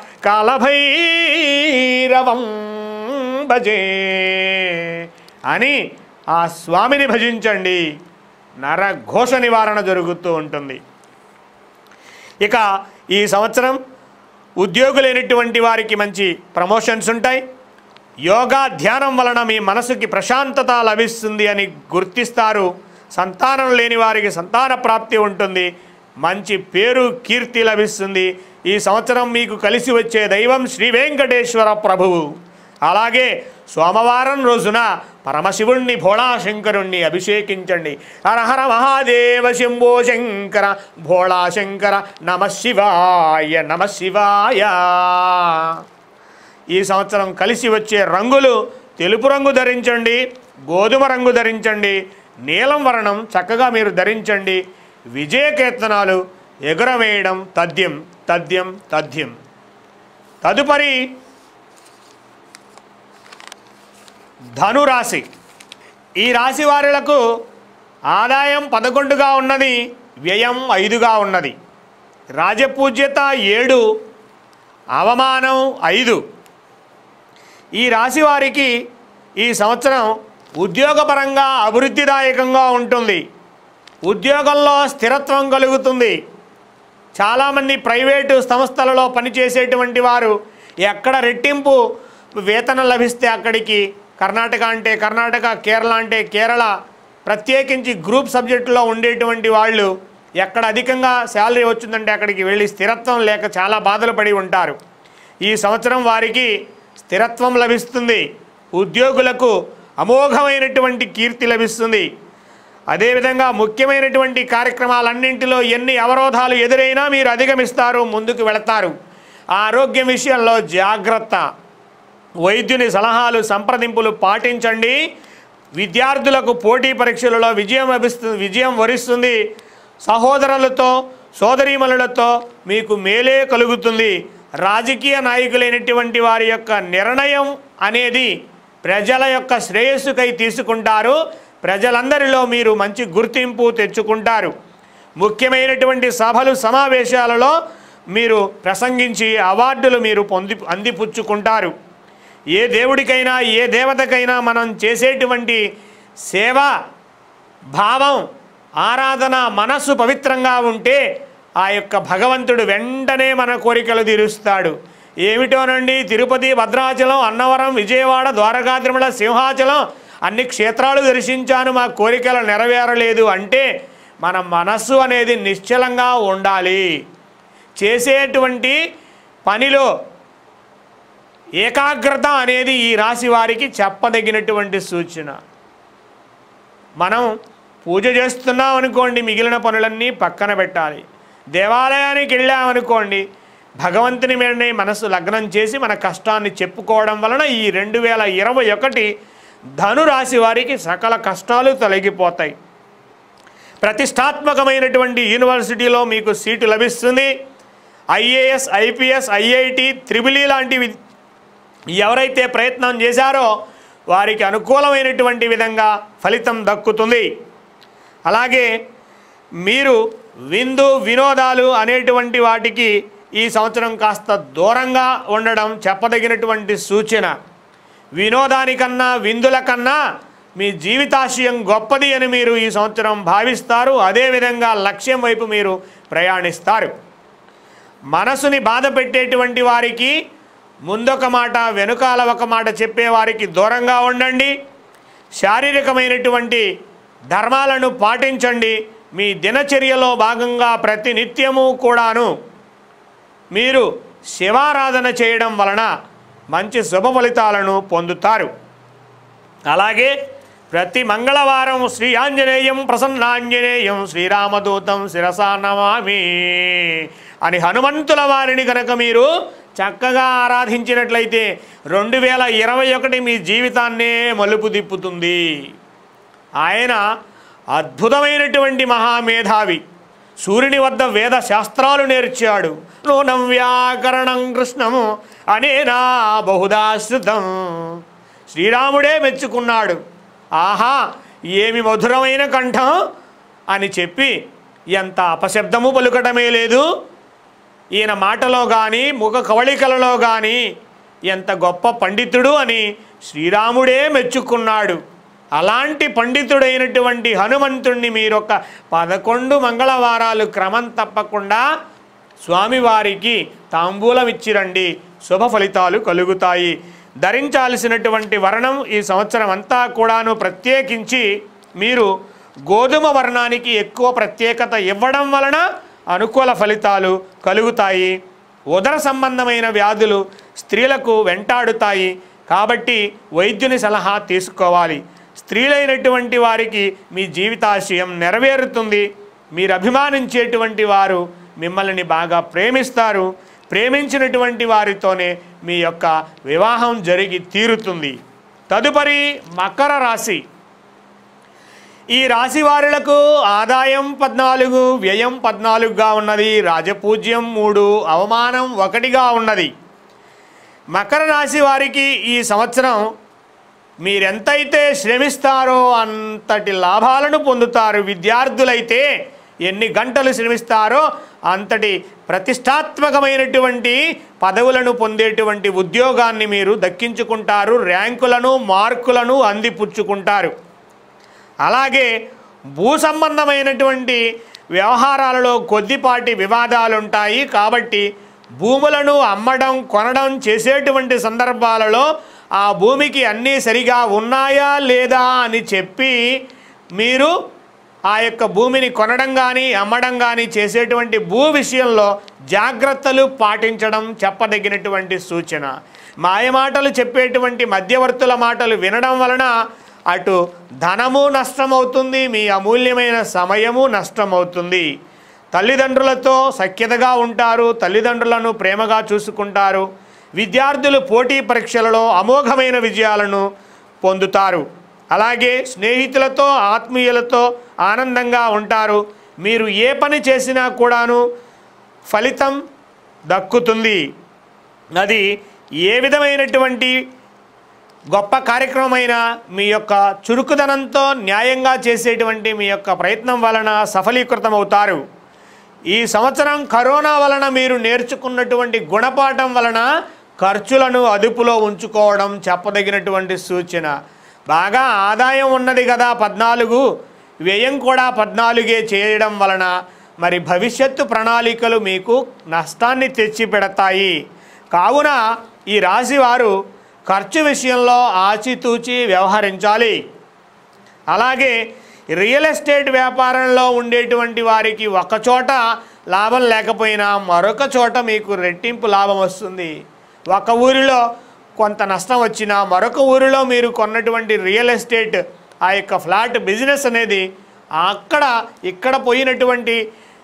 Speaker 1: కాలభైరవం భజే అని ఆ స్వామిని భజించండి నరఘోష నివారణ జరుగుతూ ఉంటుంది ఇక ఈ సంవత్సరం ఉద్యోగులైనటువంటి వారికి మంచి ప్రమోషన్స్ ఉంటాయి యోగా ధ్యానం వలన మీ మనసుకి ప్రశాంతత లభిస్తుంది అని గుర్తిస్తారు సంతానం లేని వారికి సంతాన ప్రాప్తి ఉంటుంది మంచి పేరు కీర్తి లభిస్తుంది ఈ సంవత్సరం మీకు కలిసి వచ్చే దైవం శ్రీ వెంకటేశ్వర ప్రభువు అలాగే సోమవారం రోజున పరమశివుణ్ణి భోళాశంకరుణ్ణి అభిషేకించండి హర హర మహాదేవ శంభో శంకర భోళాశంకర నమ శివాయ నమ శివాయ ఈ సంవత్సరం కలిసి వచ్చే రంగులు తెలుపు రంగు ధరించండి గోధుమ రంగు ధరించండి నీలం వర్ణం చక్కగా మీరు ధరించండి విజయ కీర్తనాలు ఎగురవేయడం తథ్యం తథ్యం తథ్యం తదుపరి ధనురాశి ఈ రాశి వారులకు ఆదాయం పదకొండుగా ఉన్నది వ్యయం ఐదుగా ఉన్నది రాజపూజ్యత ఏడు అవమానం ఐదు ఈ రాశి వారికి ఈ సంవత్సరం ఉద్యోగపరంగా అభివృద్ధిదాయకంగా ఉంటుంది ఉద్యోగంలో స్థిరత్వం కలుగుతుంది చాలామంది ప్రైవేటు సంస్థలలో పనిచేసేటువంటి వారు ఎక్కడ రెట్టింపు వేతనం లభిస్తే అక్కడికి కర్ణాటక అంటే కర్ణాటక కేరళ అంటే కేరళ ప్రత్యేకించి గ్రూప్ సబ్జెక్టులో ఉండేటువంటి వాళ్ళు ఎక్కడ అధికంగా శాలరీ వచ్చిందంటే అక్కడికి వెళ్ళి స్థిరత్వం లేక చాలా బాధలు పడి ఉంటారు ఈ సంవత్సరం వారికి స్థిరత్వం లభిస్తుంది ఉద్యోగులకు అమోఘమైనటువంటి కీర్తి లభిస్తుంది అదేవిధంగా ముఖ్యమైనటువంటి కార్యక్రమాలన్నింటిలో ఎన్ని అవరోధాలు ఎదురైనా మీరు అధిగమిస్తారు ముందుకు వెళతారు ఆరోగ్యం విషయంలో జాగ్రత్త వైద్యుని సలహాలు సంప్రదింపులు పాటించండి విద్యార్థులకు పోటీ పరీక్షలలో విజయం లభిస్తుంది విజయం వరిస్తుంది సహోదరులతో సోదరీమణులతో మీకు మేలే కలుగుతుంది రాజకీయ నాయకులైనటువంటి వారి యొక్క నిర్ణయం అనేది ప్రజల యొక్క శ్రేయస్సుకై తీసుకుంటారు ప్రజలందరిలో మీరు మంచి గుర్తింపు తెచ్చుకుంటారు ముఖ్యమైనటువంటి సభలు సమావేశాలలో మీరు ప్రసంగించి అవార్డులు మీరు పొంది అందిపుచ్చుకుంటారు ఏ దేవుడికైనా ఏ దేవతకైనా మనం చేసేటువంటి సేవ భావం ఆరాధన మనస్సు పవిత్రంగా ఉంటే ఆ యొక్క భగవంతుడు వెంటనే మన కోరికలు తీరుస్తాడు ఏమిటోనండి తిరుపతి భద్రాచలం అన్నవరం విజయవాడ ద్వారకా తిరుమల సింహాచలం అన్ని క్షేత్రాలు దర్శించాను మా కోరికలు నెరవేరలేదు అంటే మన మనస్సు అనేది నిశ్చలంగా ఉండాలి చేసేటువంటి పనిలో ఏకాగ్రత అనేది ఈ రాశి వారికి చెప్పదగినటువంటి సూచన మనం పూజ చేస్తున్నాం అనుకోండి మిగిలిన పనులన్నీ పక్కన పెట్టాలి దేవాలయానికి వెళ్ళామనుకోండి భగవంతుని మీదనే మనసు లగ్నం చేసి మన కష్టాన్ని చెప్పుకోవడం వలన ఈ రెండు వేల ఇరవై ఒకటి ధనురాశి వారికి సకల కష్టాలు తొలగిపోతాయి ప్రతిష్టాత్మకమైనటువంటి యూనివర్సిటీలో మీకు సీటు లభిస్తుంది ఐఏఎస్ ఐపీఎస్ ఐఐటి త్రిబులి లాంటివి ఎవరైతే ప్రయత్నం చేశారో వారికి అనుకూలమైనటువంటి విధంగా ఫలితం దక్కుతుంది అలాగే మీరు విందు వినోదాలు అనేటువంటి వాటికి ఈ సంవత్సరం కాస్త దూరంగా ఉండడం చెప్పదగినటువంటి సూచన వినోదానికన్నా విందుల కన్నా మీ జీవితాశయం గొప్పది అని మీరు ఈ సంవత్సరం భావిస్తారు అదేవిధంగా లక్ష్యం వైపు మీరు ప్రయాణిస్తారు మనసుని బాధ పెట్టేటువంటి వారికి ముందొక మాట వెనుకాల ఒక మాట చెప్పేవారికి దూరంగా ఉండండి శారీరకమైనటువంటి ధర్మాలను పాటించండి మీ దినచర్యలో భాగంగా ప్రతి నిత్యము కూడాను మీరు శివారాధన చేయడం వలన మంచి శుభ ఫలితాలను పొందుతారు అలాగే ప్రతి మంగళవారం శ్రీ ఆంజనేయం ప్రసన్నాంజనేయం శ్రీరామదూతం శిరసా నమామి అని హనుమంతుల వారిని కనుక మీరు చక్కగా ఆరాధించినట్లయితే రెండు వేల ఇరవై ఒకటి మీ జీవితాన్నే మలుపు తిప్పుతుంది ఆయన అద్భుతమైనటువంటి మహామేధావి సూర్యుని వద్ద వేద శాస్త్రాలు నేర్చాడు నూనం వ్యాకరణం కృష్ణము అనేనా బహుదాశ్రుతం శ్రీరాముడే మెచ్చుకున్నాడు ఆహా ఏమి మధురమైన కంఠం అని చెప్పి ఎంత అపశబ్దము పలుకటమే లేదు ఈయన మాటలో కానీ ముఖ కవళికలలో కానీ ఎంత గొప్ప పండితుడు అని శ్రీరాముడే మెచ్చుకున్నాడు అలాంటి పండితుడైనటువంటి హనుమంతుణ్ణి మీరొక పదకొండు మంగళవారాలు క్రమం తప్పకుండా స్వామివారికి తాంబూలం ఇచ్చిరండి శుభ ఫలితాలు కలుగుతాయి ధరించాల్సినటువంటి వర్ణం ఈ సంవత్సరం అంతా కూడాను ప్రత్యేకించి మీరు గోధుమ వర్ణానికి ఎక్కువ ప్రత్యేకత ఇవ్వడం వలన అనుకూల ఫలితాలు కలుగుతాయి ఉదర సంబంధమైన వ్యాధులు స్త్రీలకు వెంటాడుతాయి కాబట్టి వైద్యుని సలహా తీసుకోవాలి స్త్రీలైనటువంటి వారికి మీ జీవితాశయం నెరవేరుతుంది మీరు అభిమానించేటువంటి వారు మిమ్మల్ని బాగా ప్రేమిస్తారు ప్రేమించినటువంటి వారితోనే మీ యొక్క వివాహం జరిగి తీరుతుంది తదుపరి మకర రాశి ఈ రాశి వారులకు ఆదాయం పద్నాలుగు వ్యయం పద్నాలుగుగా ఉన్నది రాజపూజ్యం మూడు అవమానం ఒకటిగా ఉన్నది మకర రాశి వారికి ఈ సంవత్సరం మీరెంతైతే శ్రమిస్తారో అంతటి లాభాలను పొందుతారు విద్యార్థులైతే ఎన్ని గంటలు శ్రమిస్తారో అంతటి ప్రతిష్టాత్మకమైనటువంటి పదవులను పొందేటువంటి ఉద్యోగాన్ని మీరు దక్కించుకుంటారు ర్యాంకులను మార్కులను అందిపుచ్చుకుంటారు అలాగే భూ సంబంధమైనటువంటి వ్యవహారాలలో కొద్దిపాటి వివాదాలు ఉంటాయి కాబట్టి భూములను అమ్మడం కొనడం చేసేటువంటి సందర్భాలలో ఆ భూమికి అన్నీ సరిగా ఉన్నాయా లేదా అని చెప్పి మీరు ఆ యొక్క భూమిని కొనడం కానీ అమ్మడం కానీ చేసేటువంటి భూ విషయంలో జాగ్రత్తలు పాటించడం చెప్పదగినటువంటి సూచన మాయమాటలు చెప్పేటువంటి మధ్యవర్తుల మాటలు వినడం వలన అటు ధనము నష్టమవుతుంది మీ అమూల్యమైన సమయము నష్టమవుతుంది తల్లిదండ్రులతో సఖ్యతగా ఉంటారు తల్లిదండ్రులను ప్రేమగా చూసుకుంటారు విద్యార్థులు పోటీ పరీక్షలలో అమోఘమైన విజయాలను పొందుతారు అలాగే స్నేహితులతో ఆత్మీయులతో ఆనందంగా ఉంటారు మీరు ఏ పని చేసినా కూడాను ఫలితం దక్కుతుంది అది ఏ విధమైనటువంటి గొప్ప కార్యక్రమమైన మీ యొక్క చురుకుదనంతో న్యాయంగా చేసేటువంటి మీ యొక్క ప్రయత్నం వలన సఫలీకృతమవుతారు ఈ సంవత్సరం కరోనా వలన మీరు నేర్చుకున్నటువంటి గుణపాఠం వలన ఖర్చులను అదుపులో ఉంచుకోవడం చెప్పదగినటువంటి సూచన బాగా ఆదాయం ఉన్నది కదా పద్నాలుగు వ్యయం కూడా పద్నాలుగే చేయడం వలన మరి భవిష్యత్తు ప్రణాళికలు మీకు నష్టాన్ని తెచ్చిపెడతాయి కావున ఈ రాశి వారు ఖర్చు విషయంలో ఆచితూచి వ్యవహరించాలి అలాగే రియల్ ఎస్టేట్ వ్యాపారంలో ఉండేటువంటి వారికి ఒక చోట లాభం లేకపోయినా మరొక చోట మీకు రెట్టింపు లాభం వస్తుంది ఒక ఊరిలో కొంత నష్టం వచ్చినా మరొక ఊరిలో మీరు కొన్నటువంటి రియల్ ఎస్టేట్ ఆ యొక్క ఫ్లాట్ బిజినెస్ అనేది అక్కడ ఇక్కడ పోయినటువంటి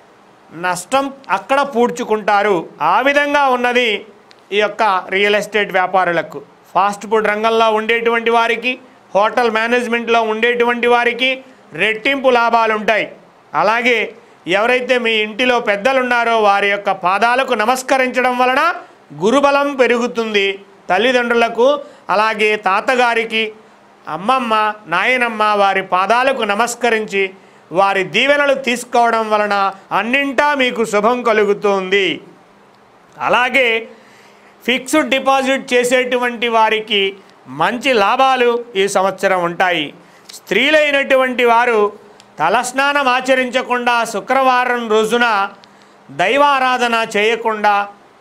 Speaker 1: నష్టం అక్కడ పూడ్చుకుంటారు ఆ విధంగా ఉన్నది ఈ యొక్క రియల్ ఎస్టేట్ వ్యాపారులకు ఫాస్ట్ ఫుడ్ రంగంలో ఉండేటువంటి వారికి హోటల్ మేనేజ్మెంట్లో ఉండేటువంటి వారికి రెట్టింపు లాభాలు ఉంటాయి అలాగే ఎవరైతే మీ ఇంటిలో పెద్దలు ఉన్నారో వారి యొక్క పాదాలకు నమస్కరించడం వలన గురుబలం పెరుగుతుంది తల్లిదండ్రులకు అలాగే తాతగారికి అమ్మమ్మ నాయనమ్మ వారి పాదాలకు నమస్కరించి వారి దీవెనలు తీసుకోవడం వలన అన్నింటా మీకు శుభం కలుగుతుంది అలాగే ఫిక్స్డ్ డిపాజిట్ చేసేటువంటి వారికి మంచి లాభాలు ఈ సంవత్సరం ఉంటాయి స్త్రీలైనటువంటి వారు తలస్నానం ఆచరించకుండా శుక్రవారం రోజున దైవారాధన చేయకుండా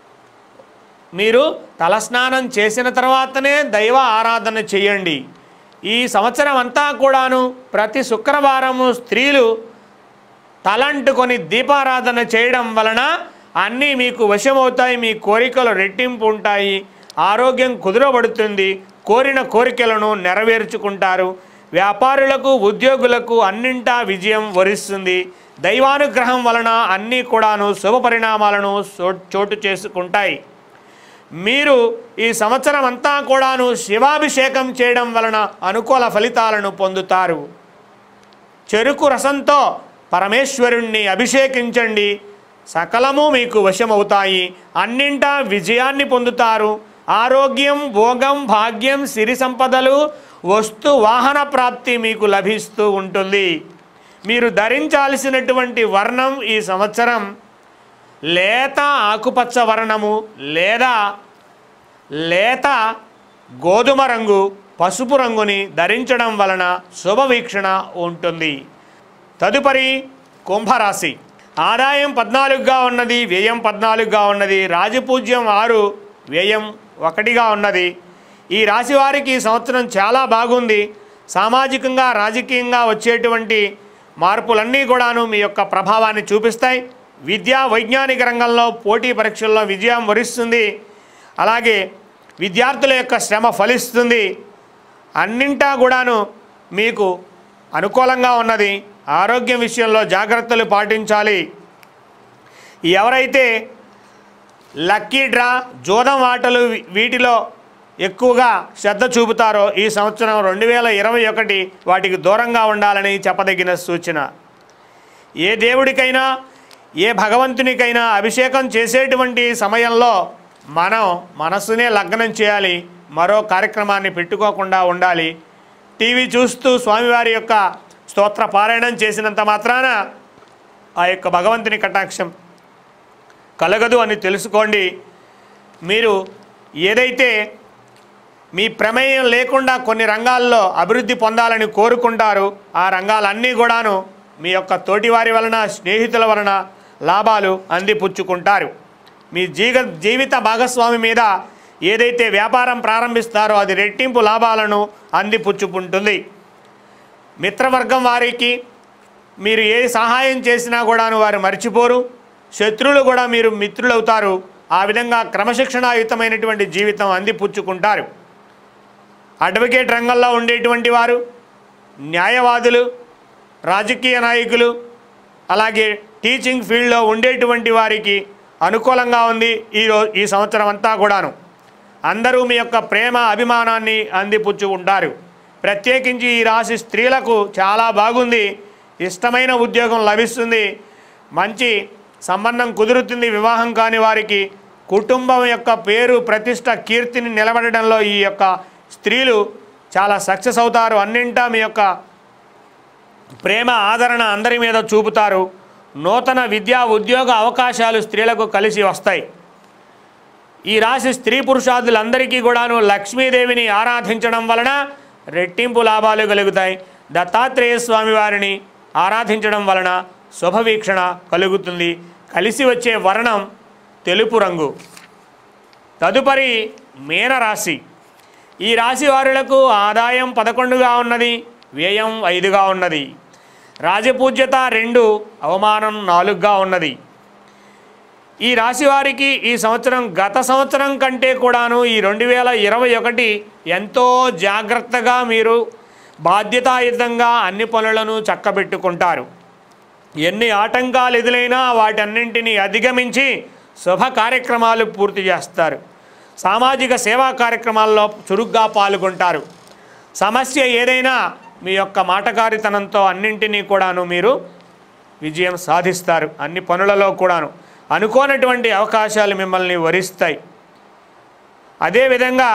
Speaker 1: మీరు తలస్నానం చేసిన తర్వాతనే దైవ ఆరాధన చేయండి ఈ సంవత్సరం అంతా కూడాను ప్రతి శుక్రవారము స్త్రీలు తలంటుకొని దీపారాధన చేయడం వలన అన్నీ మీకు వశమవుతాయి మీ కోరికలు రెట్టింపు ఉంటాయి ఆరోగ్యం కుదురబడుతుంది కోరిన కోరికలను నెరవేర్చుకుంటారు వ్యాపారులకు ఉద్యోగులకు అన్నింటా విజయం వరిస్తుంది దైవానుగ్రహం వలన అన్నీ కూడాను శుభ పరిణామాలను చో- చోటు చేసుకుంటాయి మీరు ఈ సంవత్సరం అంతా కూడాను శివాభిషేకం చేయడం వలన అనుకూల ఫలితాలను పొందుతారు చెరుకు రసంతో పరమేశ్వరుణ్ణి అభిషేకించండి సకలము మీకు వశమవుతాయి అన్నింటా విజయాన్ని పొందుతారు ఆరోగ్యం భోగం భాగ్యం సిరి సంపదలు వస్తు వాహన ప్రాప్తి మీకు లభిస్తూ ఉంటుంది మీరు ధరించాల్సినటువంటి వర్ణం ఈ సంవత్సరం లేత ఆకుపచ్చ వర్ణము లేదా లేత గోధుమ రంగు పసుపు రంగుని ధరించడం వలన శుభవీక్షణ ఉంటుంది తదుపరి కుంభరాశి ఆదాయం పద్నాలుగుగా ఉన్నది వ్యయం పద్నాలుగుగా ఉన్నది రాజపూజ్యం ఆరు వ్యయం ఒకటిగా ఉన్నది ఈ రాశి వారికి ఈ సంవత్సరం చాలా బాగుంది సామాజికంగా రాజకీయంగా వచ్చేటువంటి మార్పులన్నీ కూడాను మీ యొక్క ప్రభావాన్ని చూపిస్తాయి విద్యా వైజ్ఞానిక రంగంలో పోటీ పరీక్షల్లో విజయం వరిస్తుంది అలాగే విద్యార్థుల యొక్క శ్రమ ఫలిస్తుంది అన్నింటా కూడాను మీకు అనుకూలంగా ఉన్నది ఆరోగ్యం విషయంలో జాగ్రత్తలు పాటించాలి ఎవరైతే లక్కీ డ్రా జోదం ఆటలు వీ- వీటిలో ఎక్కువగా శ్రద్ధ చూపుతారో ఈ సంవత్సరం రెండు వేల ఇరవై ఒకటి వాటికి దూరంగా ఉండాలని చెప్పదగిన సూచన ఏ దేవుడికైనా ఏ భగవంతునికైనా అభిషేకం చేసేటువంటి సమయంలో మనం మనస్సునే లగ్నం చేయాలి మరో కార్యక్రమాన్ని పెట్టుకోకుండా ఉండాలి టీవీ చూస్తూ స్వామివారి యొక్క స్తోత్ర పారాయణం చేసినంత మాత్రాన ఆ యొక్క భగవంతుని కటాక్షం కలగదు అని తెలుసుకోండి మీరు ఏదైతే మీ ప్రమేయం లేకుండా కొన్ని రంగాల్లో అభివృద్ధి పొందాలని కోరుకుంటారు ఆ రంగాలన్నీ కూడాను మీ యొక్క తోటివారి వలన స్నేహితుల వలన లాభాలు అందిపుచ్చుకుంటారు మీ జీవ జీవిత భాగస్వామి మీద ఏదైతే వ్యాపారం ప్రారంభిస్తారో అది రెట్టింపు లాభాలను అందిపుచ్చుకుంటుంది మిత్రవర్గం వారికి మీరు ఏ సహాయం చేసినా కూడాను వారు మర్చిపోరు శత్రువులు కూడా మీరు మిత్రులవుతారు ఆ విధంగా క్రమశిక్షణాయుతమైనటువంటి జీవితం అందిపుచ్చుకుంటారు అడ్వకేట్ రంగంలో ఉండేటువంటి వారు న్యాయవాదులు రాజకీయ నాయకులు అలాగే టీచింగ్ ఫీల్డ్లో ఉండేటువంటి వారికి అనుకూలంగా ఉంది ఈ రో ఈ సంవత్సరం అంతా కూడాను అందరూ మీ యొక్క ప్రేమ అభిమానాన్ని అందిపుచ్చుకుంటారు ప్రత్యేకించి ఈ రాశి స్త్రీలకు చాలా బాగుంది ఇష్టమైన ఉద్యోగం లభిస్తుంది మంచి సంబంధం కుదురుతుంది వివాహం కాని వారికి కుటుంబం యొక్క పేరు ప్రతిష్ట కీర్తిని నిలబడడంలో ఈ యొక్క స్త్రీలు చాలా సక్సెస్ అవుతారు అన్నింటా మీ యొక్క ప్రేమ ఆదరణ అందరి మీద చూపుతారు నూతన విద్యా ఉద్యోగ అవకాశాలు స్త్రీలకు కలిసి వస్తాయి ఈ రాశి స్త్రీ పురుషాదులందరికీ కూడాను లక్ష్మీదేవిని ఆరాధించడం వలన రెట్టింపు లాభాలు కలుగుతాయి దత్తాత్రేయ స్వామి వారిని ఆరాధించడం వలన శుభవీక్షణ కలుగుతుంది కలిసి వచ్చే వర్ణం తెలుపు రంగు తదుపరి మీనరాశి ఈ రాశి వారులకు ఆదాయం పదకొండుగా ఉన్నది వ్యయం ఐదుగా ఉన్నది రాజపూజ్యత రెండు అవమానం నాలుగుగా ఉన్నది ఈ రాశి వారికి ఈ సంవత్సరం గత సంవత్సరం కంటే కూడాను ఈ రెండు వేల ఇరవై ఒకటి ఎంతో జాగ్రత్తగా మీరు బాధ్యతాయుతంగా అన్ని పనులను చక్కబెట్టుకుంటారు ఎన్ని ఆటంకాలు ఎదురైనా వాటన్నింటినీ అధిగమించి శుభ కార్యక్రమాలు పూర్తి చేస్తారు సామాజిక సేవా కార్యక్రమాల్లో చురుగ్గా పాల్గొంటారు సమస్య ఏదైనా మీ యొక్క మాటకారితనంతో అన్నింటినీ కూడాను మీరు విజయం సాధిస్తారు అన్ని పనులలో కూడాను అనుకోనటువంటి అవకాశాలు మిమ్మల్ని వరిస్తాయి అదేవిధంగా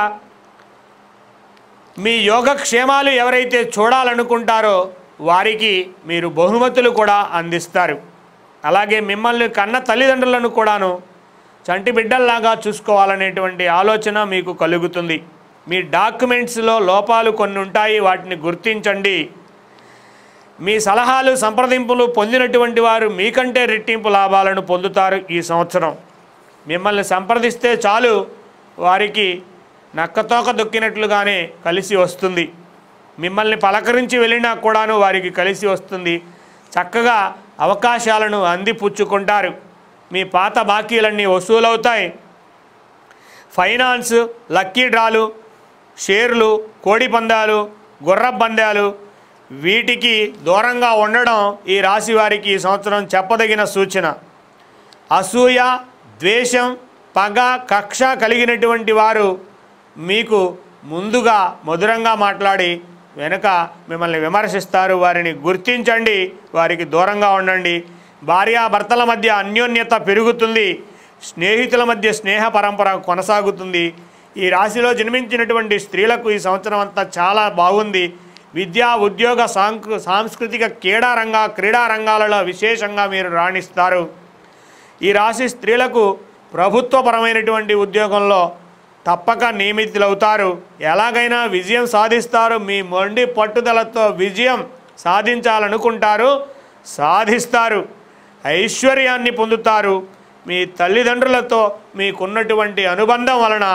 Speaker 1: మీ యోగక్షేమాలు ఎవరైతే చూడాలనుకుంటారో వారికి మీరు బహుమతులు కూడా అందిస్తారు అలాగే మిమ్మల్ని కన్న తల్లిదండ్రులను కూడాను చంటి బిడ్డల్లాగా చూసుకోవాలనేటువంటి ఆలోచన మీకు కలుగుతుంది మీ డాక్యుమెంట్స్లో లోపాలు కొన్ని ఉంటాయి వాటిని గుర్తించండి మీ సలహాలు సంప్రదింపులు పొందినటువంటి వారు మీకంటే రెట్టింపు లాభాలను పొందుతారు ఈ సంవత్సరం మిమ్మల్ని సంప్రదిస్తే చాలు వారికి నక్కతోక దొక్కినట్లుగానే కలిసి వస్తుంది మిమ్మల్ని పలకరించి వెళ్ళినా కూడాను వారికి కలిసి వస్తుంది చక్కగా అవకాశాలను అందిపుచ్చుకుంటారు మీ పాత బాకీలన్నీ వసూలవుతాయి ఫైనాన్స్ లక్కీ డ్రాలు షేర్లు కోడి పందాలు గుర్ర పందాలు వీటికి దూరంగా ఉండడం ఈ రాశి వారికి ఈ సంవత్సరం చెప్పదగిన సూచన అసూయ ద్వేషం పగ కక్ష కలిగినటువంటి వారు మీకు ముందుగా మధురంగా మాట్లాడి వెనుక మిమ్మల్ని విమర్శిస్తారు వారిని గుర్తించండి వారికి దూరంగా ఉండండి భార్యాభర్తల మధ్య అన్యోన్యత పెరుగుతుంది స్నేహితుల మధ్య స్నేహ పరంపర కొనసాగుతుంది ఈ రాశిలో జన్మించినటువంటి స్త్రీలకు ఈ సంవత్సరం అంతా చాలా బాగుంది విద్యా ఉద్యోగ సాంస్కృ సాంస్కృతిక క్రీడా రంగ క్రీడా రంగాలలో విశేషంగా మీరు రాణిస్తారు ఈ రాశి స్త్రీలకు ప్రభుత్వపరమైనటువంటి ఉద్యోగంలో తప్పక నియమితులవుతారు ఎలాగైనా విజయం సాధిస్తారు మీ మొండి పట్టుదలతో విజయం సాధించాలనుకుంటారు సాధిస్తారు ఐశ్వర్యాన్ని పొందుతారు మీ తల్లిదండ్రులతో మీకున్నటువంటి అనుబంధం వలన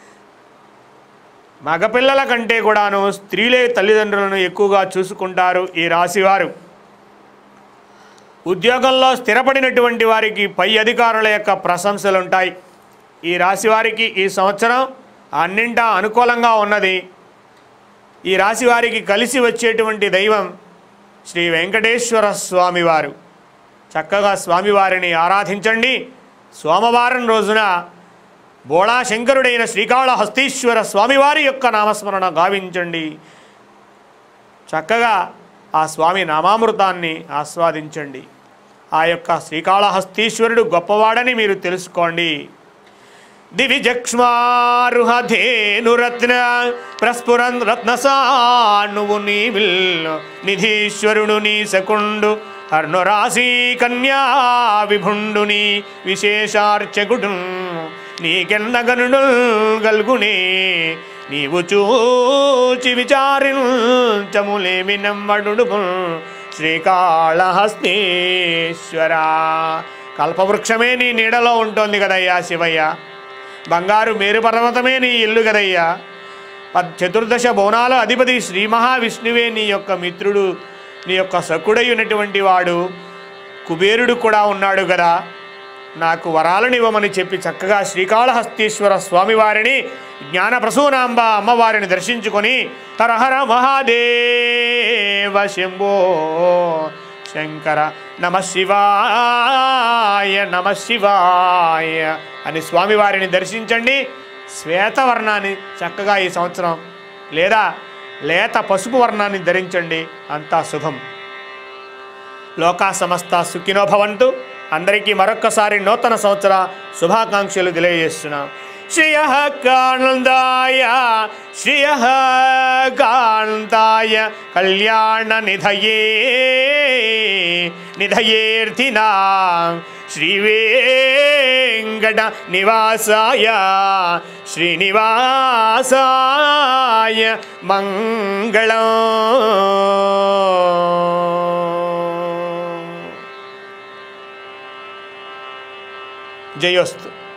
Speaker 1: మగపిల్లల కంటే కూడాను స్త్రీలే తల్లిదండ్రులను ఎక్కువగా చూసుకుంటారు ఈ రాశివారు ఉద్యోగంలో స్థిరపడినటువంటి వారికి పై అధికారుల యొక్క ప్రశంసలు ఉంటాయి ఈ రాశి వారికి ఈ సంవత్సరం అన్నింటా అనుకూలంగా ఉన్నది ఈ రాశి వారికి కలిసి వచ్చేటువంటి దైవం శ్రీ వెంకటేశ్వర స్వామివారు చక్కగా స్వామివారిని ఆరాధించండి సోమవారం రోజున బోళాశంకరుడైన శ్రీకాళహస్తీశ్వర స్వామివారి యొక్క నామస్మరణ గావించండి చక్కగా ఆ స్వామి నామామృతాన్ని ఆస్వాదించండి ఆ యొక్క శ్రీకాళహస్తీశ్వరుడు గొప్పవాడని మీరు తెలుసుకోండి దివిజక్ష్మారుహధేనురత్న ప్రస్ఫురన్ రత్నసానువు నీ విల్లు నిధీశ్వరుడు నీ సకుండు అర్ణురాశి కన్యా విభుండుని విశేషార్చకుడు నీకెన్నగనుడు గల్గునే నీవు చూచి విచారించములేమి నమ్మడు శ్రీకాళహస్తీశ్వర కల్పవృక్షమే నీ నీడలో ఉంటుంది కదయ్యా శివయ్య బంగారు మేరు పర్వతమే నీ ఇల్లు కదయ్యా పద్ చతుర్దశ బోనాల అధిపతి శ్రీ మహావిష్ణువే నీ యొక్క మిత్రుడు నీ యొక్క సకుడై ఉన్నటువంటి వాడు కుబేరుడు కూడా ఉన్నాడు కదా నాకు వరాలను ఇవ్వమని చెప్పి చక్కగా శ్రీకాళహస్తీశ్వర స్వామివారిని జ్ఞానప్రసూనాంబ అమ్మవారిని దర్శించుకొని హరహర మహాదేవ శంభో శంకర నమ శివాయ నమ శివాయ అని స్వామివారిని దర్శించండి శ్వేతవర్ణాన్ని చక్కగా ఈ సంవత్సరం లేదా లేత పసుపు వర్ణాన్ని ధరించండి అంతా శుభం లోకా సమస్త సుఖినో భవంతు అందరికీ మరొక్కసారి నూతన సంవత్సర శుభాకాంక్షలు తెలియజేస్తున్నాం శ్రియ కానందాయ శ్రియ కాంతాయ కళ్యాణ నిధయే నిధయేర్థినా శ్రీవేంకట నివాసాయ శ్రీనివాసాయ మంగళం జయోస్తు